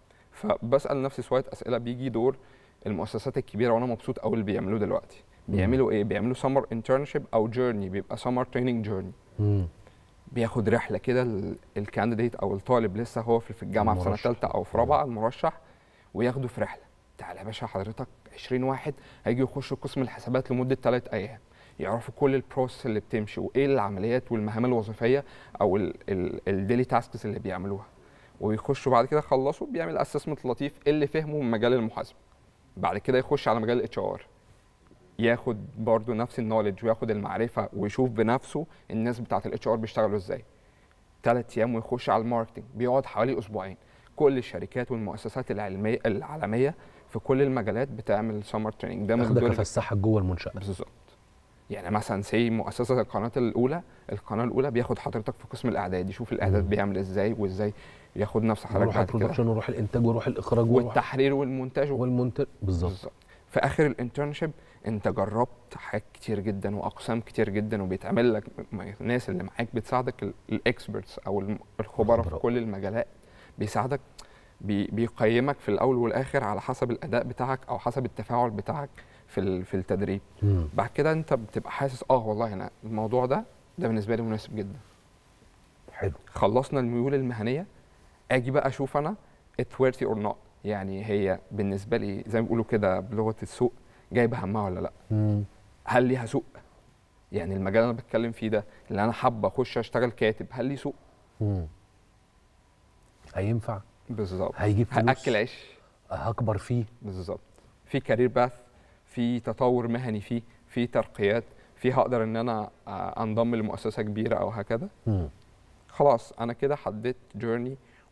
فبسال نفسي شويه اسئله بيجي دور المؤسسات الكبيره وانا مبسوط قوي اللي بيعملوه دلوقتي بيعملوا ايه بيعملوا سمر انترنشيب او جيرني بيبقى سمر تريننج جيرني مم. بياخد رحله كده الكانديديت او الطالب لسه هو في في الجامعه في سنه المرشح. ثالثه او في رابعه المرشح وياخده في رحله تعالى يا باشا حضرتك 20 واحد هيجوا يخشوا قسم الحسابات لمده ثلاث ايام يعرفوا كل البروسيس اللي بتمشي وايه العمليات والمهام الوظيفيه او الديلي تاسكس اللي بيعملوها ويخشوا بعد كده خلصوا بيعمل اسسمنت لطيف إيه اللي فهمه من مجال المحاسبه بعد كده يخش على مجال الاتش ار ياخد برضو نفس النولج وياخد المعرفه ويشوف بنفسه الناس بتاعه الاتش ار بيشتغلوا ازاي ثلاث ايام ويخش على الماركتنج بيقعد حوالي اسبوعين كل الشركات والمؤسسات العلميه العالميه في كل المجالات بتعمل سمر تريننج ده من اخدك دول افسحك جوه المنشاه بالظبط يعني مثلا سي مؤسسه القناه الاولى القناه الاولى بياخد حضرتك في قسم الاعداد يشوف الاعداد بيعمل ازاي وازاي ياخد نفس حضرتك نروح بعد كده البرودكشن ونروح الانتاج ونروح الاخراج ونروح والتحرير والمونتاج والمونتاج بالظبط في اخر الانترنشيب انت جربت حاجات كتير جدا واقسام كتير جدا وبيتعمل لك م- الناس اللي معاك بتساعدك الاكسبرتس او الم- الخبراء في كل المجالات بيساعدك بي بيقيمك في الاول والاخر على حسب الاداء بتاعك او حسب التفاعل بتاعك في ال- في التدريب مم. بعد كده انت بتبقى حاسس اه والله انا الموضوع ده ده بالنسبه لي مناسب جدا حلو خلصنا الميول المهنيه اجي بقى اشوف انا it worthy or not يعني هي بالنسبه لي زي ما بيقولوا كده بلغه السوق جايبه همها ولا لا مم. هل ليها سوق يعني المجال اللي انا بتكلم فيه ده اللي انا حابه اخش اشتغل كاتب هل ليه سوق مم. هينفع بالظبط هيجيب فلوس هاكل عيش هكبر فيه بالظبط في كارير باث في تطور مهني فيه في ترقيات في هقدر ان انا آه، انضم لمؤسسه كبيره او هكذا مم. خلاص انا كده حددت جيرني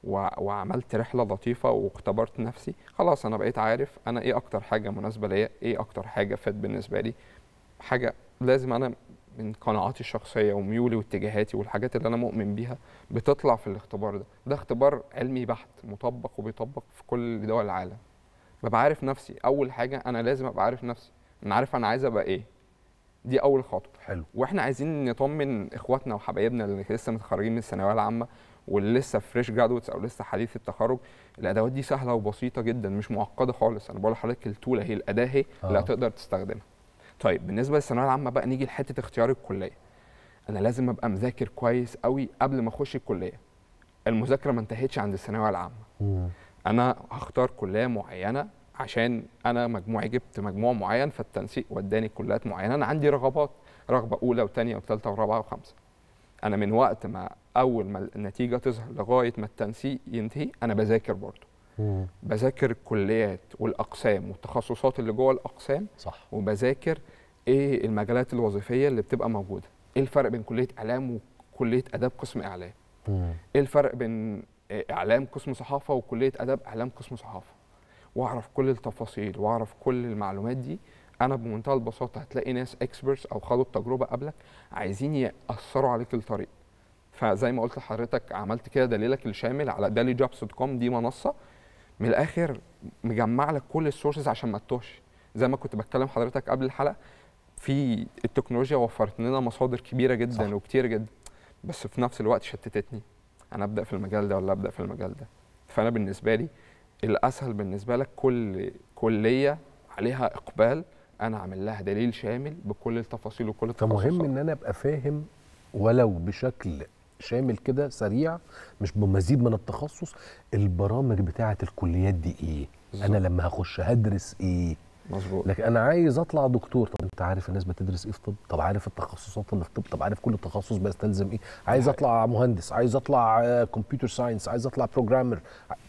وعملت رحله لطيفه واختبرت نفسي خلاص انا بقيت عارف انا ايه اكتر حاجه مناسبه ليا ايه اكتر حاجه فات بالنسبه لي حاجه لازم انا من قناعاتي الشخصيه وميولي واتجاهاتي والحاجات اللي انا مؤمن بيها بتطلع في الاختبار ده ده اختبار علمي بحت مطبق وبيطبق في كل دول العالم ببقى عارف نفسي اول حاجه انا لازم ابقى عارف نفسي انا عارف انا عايز ابقى ايه دي اول خطوه حلو واحنا عايزين نطمن اخواتنا وحبايبنا اللي لسه متخرجين من الثانويه العامه واللي لسه فريش جرادويتس او لسه حديث التخرج الادوات دي سهله وبسيطه جدا مش معقده خالص انا بقول لحضرتك التول هي الاداه هي اللي آه. هتقدر تستخدمها طيب بالنسبه للثانويه العامه بقى نيجي لحته اختيار الكليه انا لازم ابقى مذاكر كويس قوي قبل ما اخش الكليه المذاكره ما انتهتش عند الثانويه العامه مم. انا هختار كليه معينه عشان انا مجموعي جبت مجموع معين فالتنسيق وداني كليات معينه انا عندي رغبات رغبه اولى وثانيه وثالثه ورابعه وخمسه انا من وقت ما اول ما النتيجه تظهر لغايه ما التنسيق ينتهي انا بذاكر برضه مم. بذاكر الكليات والاقسام والتخصصات اللي جوه الاقسام صح وبذاكر ايه المجالات الوظيفيه اللي بتبقى موجوده ايه الفرق بين كليه اعلام وكليه اداب قسم اعلام مم. ايه الفرق بين اعلام قسم صحافه وكليه اداب اعلام قسم صحافه واعرف كل التفاصيل واعرف كل المعلومات دي انا بمنتهى البساطه هتلاقي ناس اكسبرتس او خدوا التجربه قبلك عايزين ياثروا عليك الطريق فزي ما قلت لحضرتك عملت كده دليلك الشامل على دالي جوبز دوت كوم دي منصه من الاخر مجمع لك كل السورسز عشان ما تتوهش زي ما كنت بتكلم حضرتك قبل الحلقه في التكنولوجيا وفرت لنا مصادر كبيره جدا صح. وكتير جدا بس في نفس الوقت شتتتني انا ابدا في المجال ده ولا ابدا في المجال ده فانا بالنسبه لي الاسهل بالنسبه لك كل كليه عليها اقبال انا عامل لها دليل شامل بكل التفاصيل وكل التخصصات فمهم ان انا ابقى فاهم ولو بشكل شامل كده سريع مش بمزيد من التخصص البرامج بتاعه الكليات دي ايه بالظبط. انا لما هخش هدرس ايه مظبوط لكن انا عايز اطلع دكتور طب انت عارف الناس بتدرس ايه في طب طب عارف التخصصات اللي في طب طب عارف كل تخصص بيستلزم ايه عايز اطلع مهندس عايز اطلع كمبيوتر ساينس عايز اطلع بروجرامر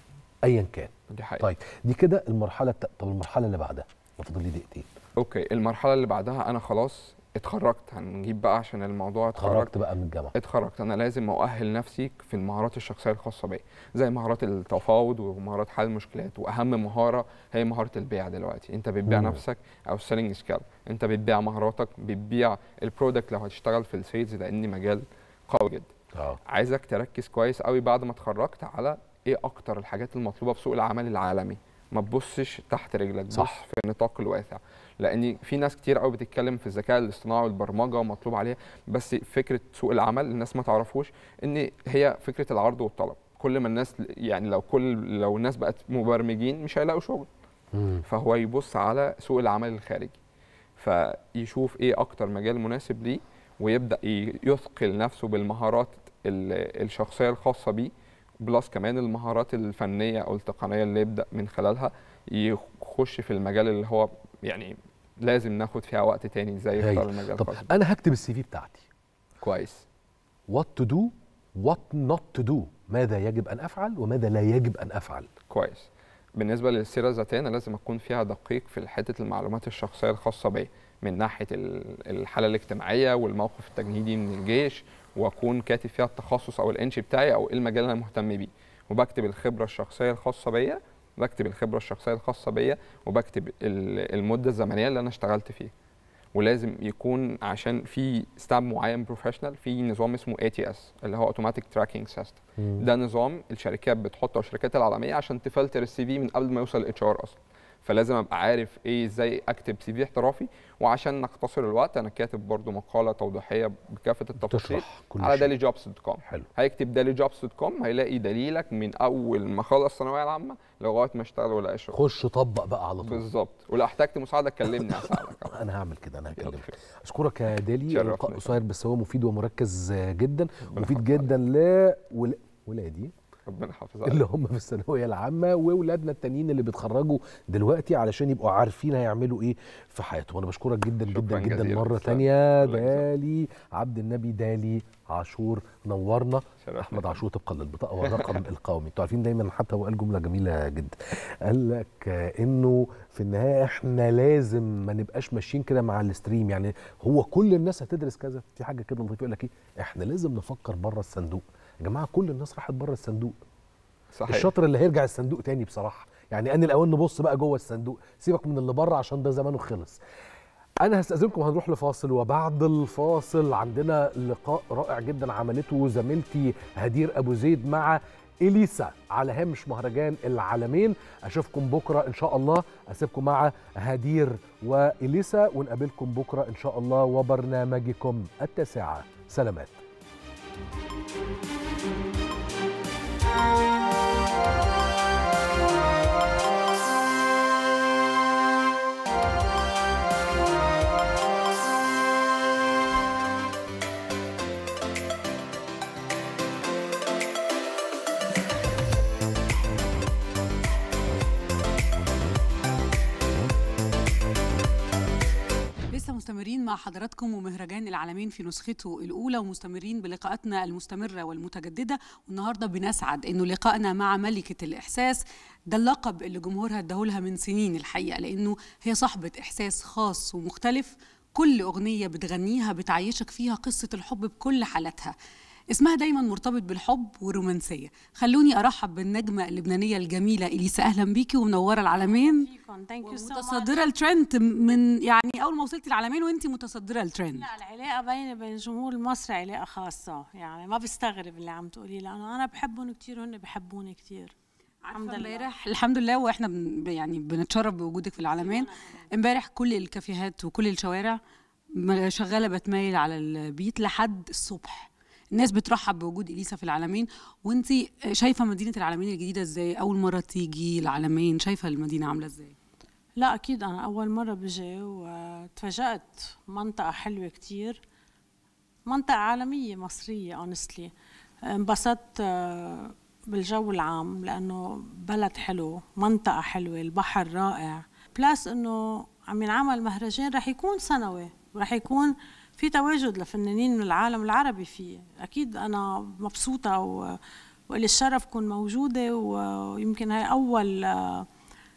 ايا كان دي حقيقة. طيب دي كده المرحله الت... طب المرحله اللي بعدها فاضل لي دقيقتين اوكي المرحله اللي بعدها انا خلاص اتخرجت هنجيب بقى عشان الموضوع اتخرجت اتخرجت بقى من الجامعه اتخرجت انا لازم اؤهل نفسي في المهارات الشخصيه الخاصه بيا زي مهارات التفاوض ومهارات حل المشكلات واهم مهاره هي مهاره البيع دلوقتي انت بتبيع مم. نفسك او السيلينج سكيل انت بتبيع مهاراتك بتبيع البرودكت لو هتشتغل في السيلز لان مجال قوي جدا اه عايزك تركز كويس قوي بعد ما اتخرجت على ايه اكتر الحاجات المطلوبه في سوق العمل العالمي ما تبصش تحت رجلك بص صح. في النطاق الواسع لان في ناس كتير قوي بتتكلم في الذكاء الاصطناعي والبرمجه ومطلوب عليها بس فكره سوق العمل الناس ما تعرفوش ان هي فكره العرض والطلب كل ما الناس يعني لو كل لو الناس بقت مبرمجين مش هيلاقوا شغل مم. فهو يبص على سوق العمل الخارجي فيشوف ايه اكتر مجال مناسب ليه ويبدا ي- يثقل نفسه بالمهارات ال- الشخصيه الخاصه بيه بلس كمان المهارات الفنيه او التقنيه اللي يبدا من خلالها يخش في المجال اللي هو يعني لازم ناخد فيها وقت تاني ازاي يختار هايل. المجال طب الخاص بيه. انا هكتب السي في بتاعتي كويس وات تو دو وات نوت تو دو ماذا يجب ان افعل وماذا لا يجب ان افعل كويس بالنسبه للسيره الذاتيه انا لازم اكون فيها دقيق في حته المعلومات الشخصيه الخاصه بيا من ناحيه ال- الحاله الاجتماعيه والموقف التجنيدي من الجيش واكون كاتب فيها التخصص او الانش بتاعي او ايه المجال اللي انا مهتم بيه وبكتب الخبره الشخصيه الخاصه بيا بكتب الخبره الشخصيه الخاصه بيا وبكتب ال- المده الزمنيه اللي انا اشتغلت فيها ولازم يكون عشان في ستاب معين بروفيشنال في نظام اسمه اي تي اس اللي هو اوتوماتيك تراكنج سيستم مم. ده نظام الشركات بتحطه الشركات العالميه عشان تفلتر السي في من قبل ما يوصل الاتش ار اصلا فلازم ابقى عارف ايه ازاي اكتب سي في احترافي وعشان نختصر الوقت انا كاتب برضو مقاله توضيحيه بكافه التفاصيل تشرح كل على شيء. دالي جوبز دوت كوم حلو هيكتب دالي جوبز دوت كوم هيلاقي دليلك من اول ما خلص الثانويه العامه لغايه ما اشتغل ولا اشتغل خش طبق بقى على طول بالظبط ولو احتجت مساعده كلمني هساعدك انا هعمل كده انا هكلمك اشكرك يا دالي شرفني. لقاء قصير بس هو مفيد ومركز جدا مفيد جدا ل ول- ولادي ربنا يحافظ اللي هم في الثانويه العامه واولادنا التانيين اللي بيتخرجوا دلوقتي علشان يبقوا عارفين هيعملوا ايه في حياتهم انا بشكرك جدا جدا جدا جزيلا. مره تسلم. تانية دالي عبد النبي دالي عاشور نورنا شرفنا. احمد عاشور طبقا للبطاقه والرقم القومي انتوا عارفين دايما حتى هو قال جمله جميله جدا قال لك آه، انه في النهايه احنا لازم ما نبقاش ماشيين كده مع الستريم يعني هو كل الناس هتدرس كذا في حاجه كده لطيفه يقول لك ايه احنا لازم نفكر بره الصندوق يا جماعه كل الناس راحت بره الصندوق صحيح الشاطر اللي هيرجع الصندوق تاني بصراحه يعني ان الاوان نبص بقى جوه الصندوق سيبك من اللي بره عشان ده زمانه خلص انا هستاذنكم هنروح لفاصل وبعد الفاصل عندنا لقاء رائع جدا عملته زميلتي هدير ابو زيد مع اليسا على هامش مهرجان العالمين اشوفكم بكره ان شاء الله اسيبكم مع هدير واليسا ونقابلكم بكره ان شاء الله وبرنامجكم التاسعه سلامات لسه مستمرين مع حضراتكم ومهرجان العالمين في نسخته الأولى ومستمرين بلقاءاتنا المستمرة والمتجددة والنهاردة بنسعد إنه لقائنا مع ملكة الإحساس ده اللقب اللي جمهورها اداهولها من سنين الحقيقة لأنه هي صاحبة إحساس خاص ومختلف كل أغنية بتغنيها بتعيشك فيها قصة الحب بكل حالاتها اسمها دايما مرتبط بالحب والرومانسية خلوني أرحب بالنجمة اللبنانية الجميلة إليسا أهلا بيكي ومنورة العالمين ثانك يو سو متصدرة الترند من يعني أول ما وصلتي العالمين وأنت متصدرة الترند لا العلاقة بيني وبين الجمهور المصري علاقة خاصة يعني ما بستغرب اللي عم تقولي لأنه أنا بحبهم كتير وهن بحبوني كتير الحمد لله امبارح الحمد لله واحنا بن يعني بنتشرف بوجودك في العالمين امبارح كل الكافيهات وكل الشوارع م- شغاله بتمايل على البيت لحد الصبح الناس بترحب بوجود اليسا في العالمين وانت شايفه مدينه العالمين الجديده ازاي اول مره تيجي العالمين شايفه المدينه عامله ازاي لا أكيد أنا أول مرة بجي وتفاجأت منطقة حلوة كتير منطقة عالمية مصرية اونستلي انبسطت آه، بالجو العام لأنه بلد حلو منطقة حلوة البحر رائع بلاس إنه عم ينعمل مهرجان رح يكون سنوي ورح يكون في تواجد لفنانين من العالم العربي فيه أكيد أنا مبسوطة و... وإلي الشرف كون موجودة ويمكن هاي أول آه،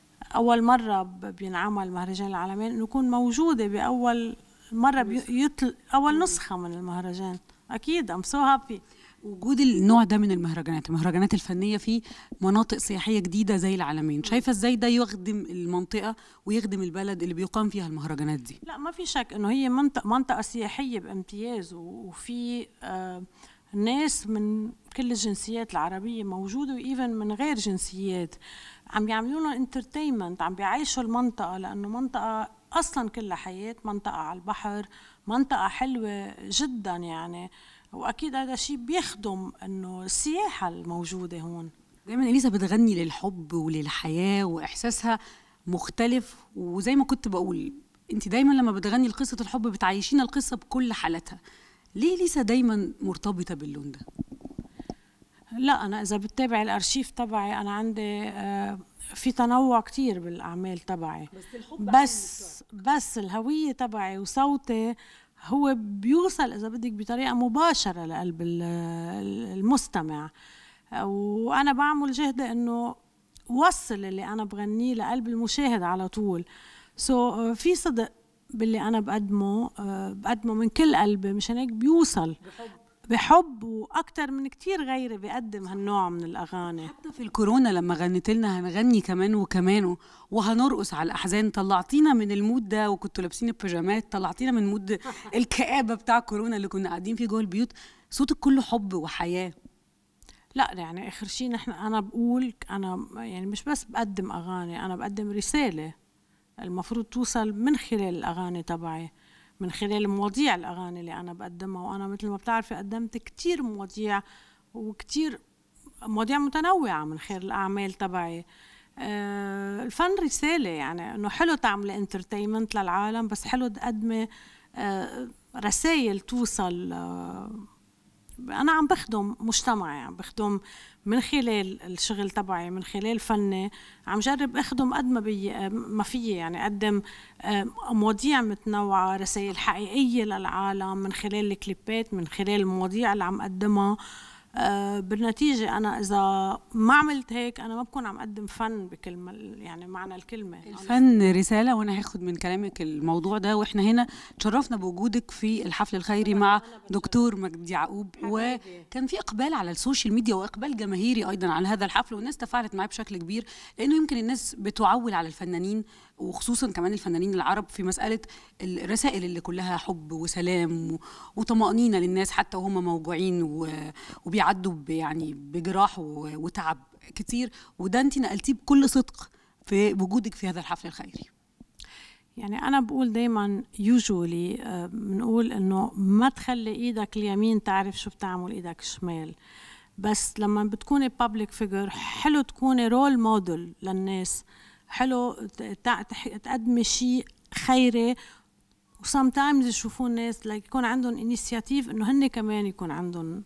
اول مره ب- بينعمل مهرجان العالمين انه يكون موجوده باول مره بيطل اول نسخه من المهرجان اكيد ام سو هابي وجود النوع ده من المهرجانات المهرجانات الفنيه في مناطق سياحيه جديده زي العالمين شايفه ازاي ده يخدم المنطقه ويخدم البلد اللي بيقام فيها المهرجانات دي لا ما في شك انه هي منطقه منطقه سياحيه بامتياز و- وفي آه ناس من كل الجنسيات العربيه موجوده وايفن من غير جنسيات عم يعملوا لنا انترتينمنت عم بيعيشوا المنطقه لانه منطقه اصلا كلها حياه منطقه على البحر منطقه حلوه جدا يعني واكيد هذا الشيء بيخدم انه السياحه الموجوده هون دايما اليسا بتغني للحب وللحياه واحساسها مختلف وزي ما كنت بقول انت دايما لما بتغني لقصه الحب بتعيشينا القصه بكل حالاتها ليه ليسا دايما مرتبطه باللون ده لا انا اذا بتتابع الارشيف تبعي انا عندي آه، في تنوع كتير بالاعمال تبعي بس بس الهويه تبعي وصوتي هو بيوصل اذا بدك بطريقه مباشره لقلب ال- المستمع وانا بعمل جهدي انه وصل اللي انا بغنيه لقلب المشاهد على طول سو so, في صدق باللي انا بقدمه آه، بقدمه من كل قلبي مشان هيك بيوصل بحب واكثر من كتير غيري بيقدم هالنوع من الاغاني حتى في الكورونا لما غنيت لنا هنغني كمان وكمان وهنرقص على الاحزان طلعتينا من المود ده وكنتوا لابسين البيجامات طلعتينا من مود الكآبه بتاع كورونا اللي كنا قاعدين فيه جوه البيوت صوتك كله حب وحياه لا يعني اخر شيء نحن انا بقول انا يعني مش بس بقدم اغاني انا بقدم رساله المفروض توصل من خلال الاغاني تبعي من خلال مواضيع الاغاني اللي انا بقدمها وانا مثل ما بتعرفي قدمت كتير مواضيع وكتير مواضيع متنوعه من خلال الاعمال تبعي آه الفن رساله يعني انه حلو تعملي انترتينمنت للعالم بس حلو تقدمي آه رسائل توصل آه انا عم بخدم مجتمعي عم بخدم من خلال الشغل تبعي من خلال فني عم جرب اخدم قد ما بي ما فيي يعني اقدم مواضيع متنوعه رسائل حقيقيه للعالم من خلال الكليبات من خلال المواضيع اللي عم قدمها آه بالنتيجة أنا إذا ما عملت هيك أنا ما بكون عم أقدم فن بكلمة يعني معنى الكلمة الفن رسالة وأنا هاخد من كلامك الموضوع ده وإحنا هنا تشرفنا بوجودك في الحفل الخيري مع دكتور مجدي يعقوب وكان في إقبال على السوشيال ميديا وإقبال جماهيري أيضا على هذا الحفل والناس تفاعلت معاه بشكل كبير لأنه يمكن الناس بتعول على الفنانين وخصوصا كمان الفنانين العرب في مسألة الرسائل اللي كلها حب وسلام وطمأنينة للناس حتى وهم موجوعين وبيعدوا يعني بجراح وتعب كتير وده انت نقلتيه بكل صدق في وجودك في هذا الحفل الخيري يعني انا بقول دايما يوجولي بنقول انه ما تخلي ايدك اليمين تعرف شو بتعمل ايدك الشمال بس لما بتكوني بابليك فيجر حلو تكوني رول موديل للناس حلو تقدمي شيء خيري وسام تايمز يشوفوا الناس لايك يكون عندهم انيشيتيف انه هن كمان يكون عندهم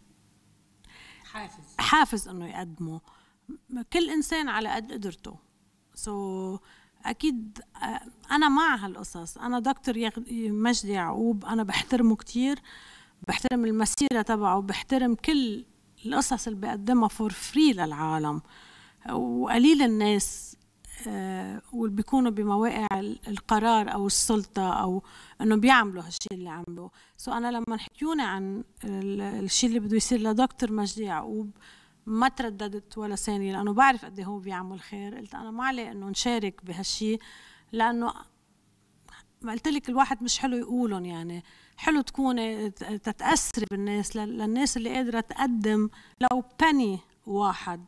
حافز حافز انه يقدموا كل انسان على قد قدرته سو so, اكيد انا مع هالقصص انا دكتور مجدي يعقوب انا بحترمه كتير بحترم المسيره تبعه بحترم كل القصص اللي بيقدمها فور فري للعالم وقليل الناس آه واللي بيكونوا بمواقع القرار او السلطه او انه بيعملوا هالشيء اللي عملوه سو انا لما حكيوني عن الشيء اللي بده يصير لدكتور مجدي يعقوب ما ترددت ولا ثانيه لانه بعرف قد هو بيعمل خير قلت انا ما عليه انه نشارك بهالشيء لانه ما قلت لك الواحد مش حلو يقولهم يعني حلو تكوني تتاثري بالناس للناس اللي قادره تقدم لو بني واحد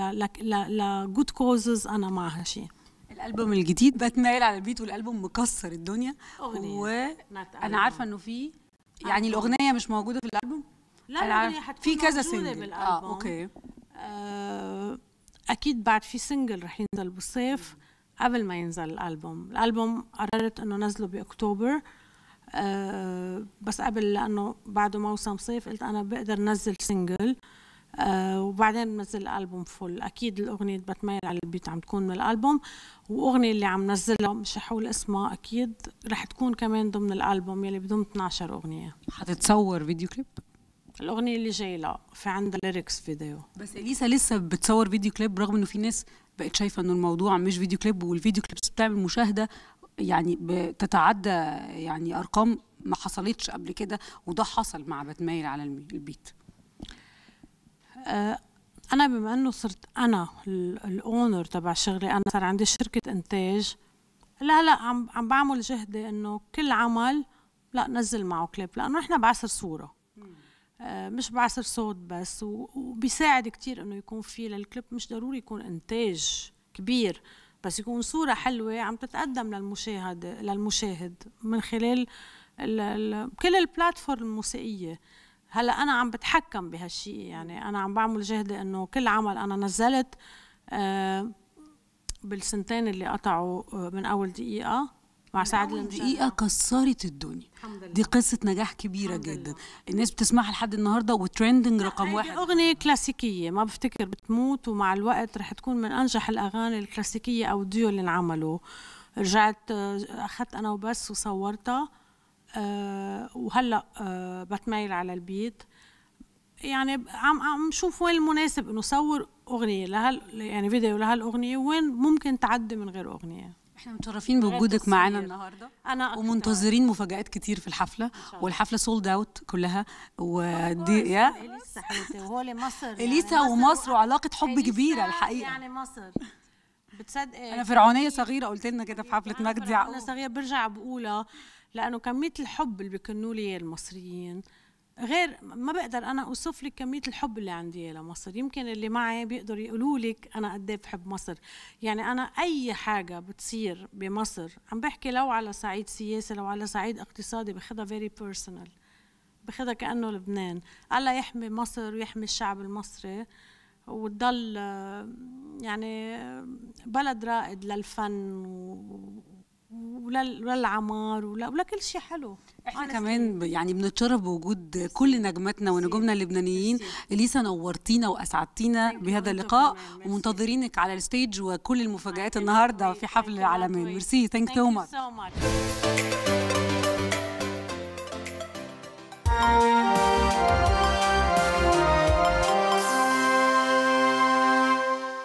لجود كوزز انا مع هالشيء الالبوم الجديد بتميل على البيت والالبوم مكسر الدنيا وانا عارفه انه في يعني الاغنيه مش موجوده في الالبوم لا الاغنيه في كذا سنجل بالالبوم اه اوكي آه اكيد بعد في سنجل رح ينزل بالصيف قبل ما ينزل الالبوم الالبوم قررت انه نزله باكتوبر آه بس قبل لانه بعده موسم صيف قلت انا بقدر نزل سنجل آه وبعدين بنزل الالبوم فل اكيد الاغنيه بتميل على البيت عم تكون من الالبوم واغنيه اللي عم نزلها مش حقول اسمها اكيد رح تكون كمان ضمن الالبوم يلي بضم 12 اغنيه حتتصور فيديو كليب الاغنيه اللي جايه لا في عندها ليركس فيديو بس اليسا لسه بتصور فيديو كليب رغم انه في ناس بقت شايفه انه الموضوع مش فيديو كليب والفيديو كليبس بتعمل مشاهده يعني بتتعدى يعني ارقام ما حصلتش قبل كده وده حصل مع بتميل على البيت آه انا بما انه صرت انا الاونر تبع شغلي انا صار عندي شركه انتاج لا لا عم عم بعمل جهدي انه كل عمل لا نزل معه كليب لانه احنا بعصر صوره آه مش بعصر صوت بس وبيساعد كتير انه يكون في للكليب مش ضروري يكون انتاج كبير بس يكون صورة حلوة عم تتقدم للمشاهد للمشاهد من خلال ال ال كل البلاتفورم الموسيقية هلا انا عم بتحكم بهالشيء يعني انا عم بعمل جهدي انه كل عمل انا نزلت آه بالسنتين اللي قطعوا من اول دقيقه مع سعد دقيقه كسرت الدنيا دي قصه نجاح كبيره جدا الناس بتسمعها لحد النهارده وترندنج رقم واحد اغنيه كلاسيكيه ما بفتكر بتموت ومع الوقت رح تكون من انجح الاغاني الكلاسيكيه او الديو اللي انعملوا رجعت اخذت انا وبس وصورتها أه وهلا أه بتميل على البيت يعني عم عم شوف وين المناسب انه صور اغنيه لهال يعني فيديو لهالاغنيه وين ممكن تعدي من غير اغنيه احنا متشرفين بوجودك معانا النهارده انا أكتر. ومنتظرين مفاجآت كتير في الحفله والحفله سولد اوت كلها ودي يا اليسا حبيبتي وهو مصر يعني اليسا مصر ومصر وعلاقه حب إليسا كبيره الحقيقه يعني مصر بتصدقي انا فرعونيه صغيره قلت لنا كده في حفله مجدي انا يعقوب صغيره برجع بقولها لانه كميه الحب اللي بيكنوا لي إياه المصريين غير ما بقدر انا اوصف لك كميه الحب اللي عندي إياه لمصر يمكن اللي معي بيقدروا يقولوا لك انا قد ايه بحب مصر يعني انا اي حاجه بتصير بمصر عم بحكي لو على صعيد سياسي لو على صعيد اقتصادي باخذها فيري بيرسونال باخذها كانه لبنان الله يحمي مصر ويحمي الشعب المصري وتضل آه، يعني آه، بلد رائد للفن و- ولل- وللعمار ول- ولكل شيء حلو احنا كمان ب- يعني بنتشرف بوجود كل نجماتنا ونجومنا اللبنانيين اليسا نورتينا واسعدتينا بهذا اللقاء ومنتظرينك على الستيج وكل المفاجآت النهارده في حفل العالمين ميرسي ثانك سو ماتش so much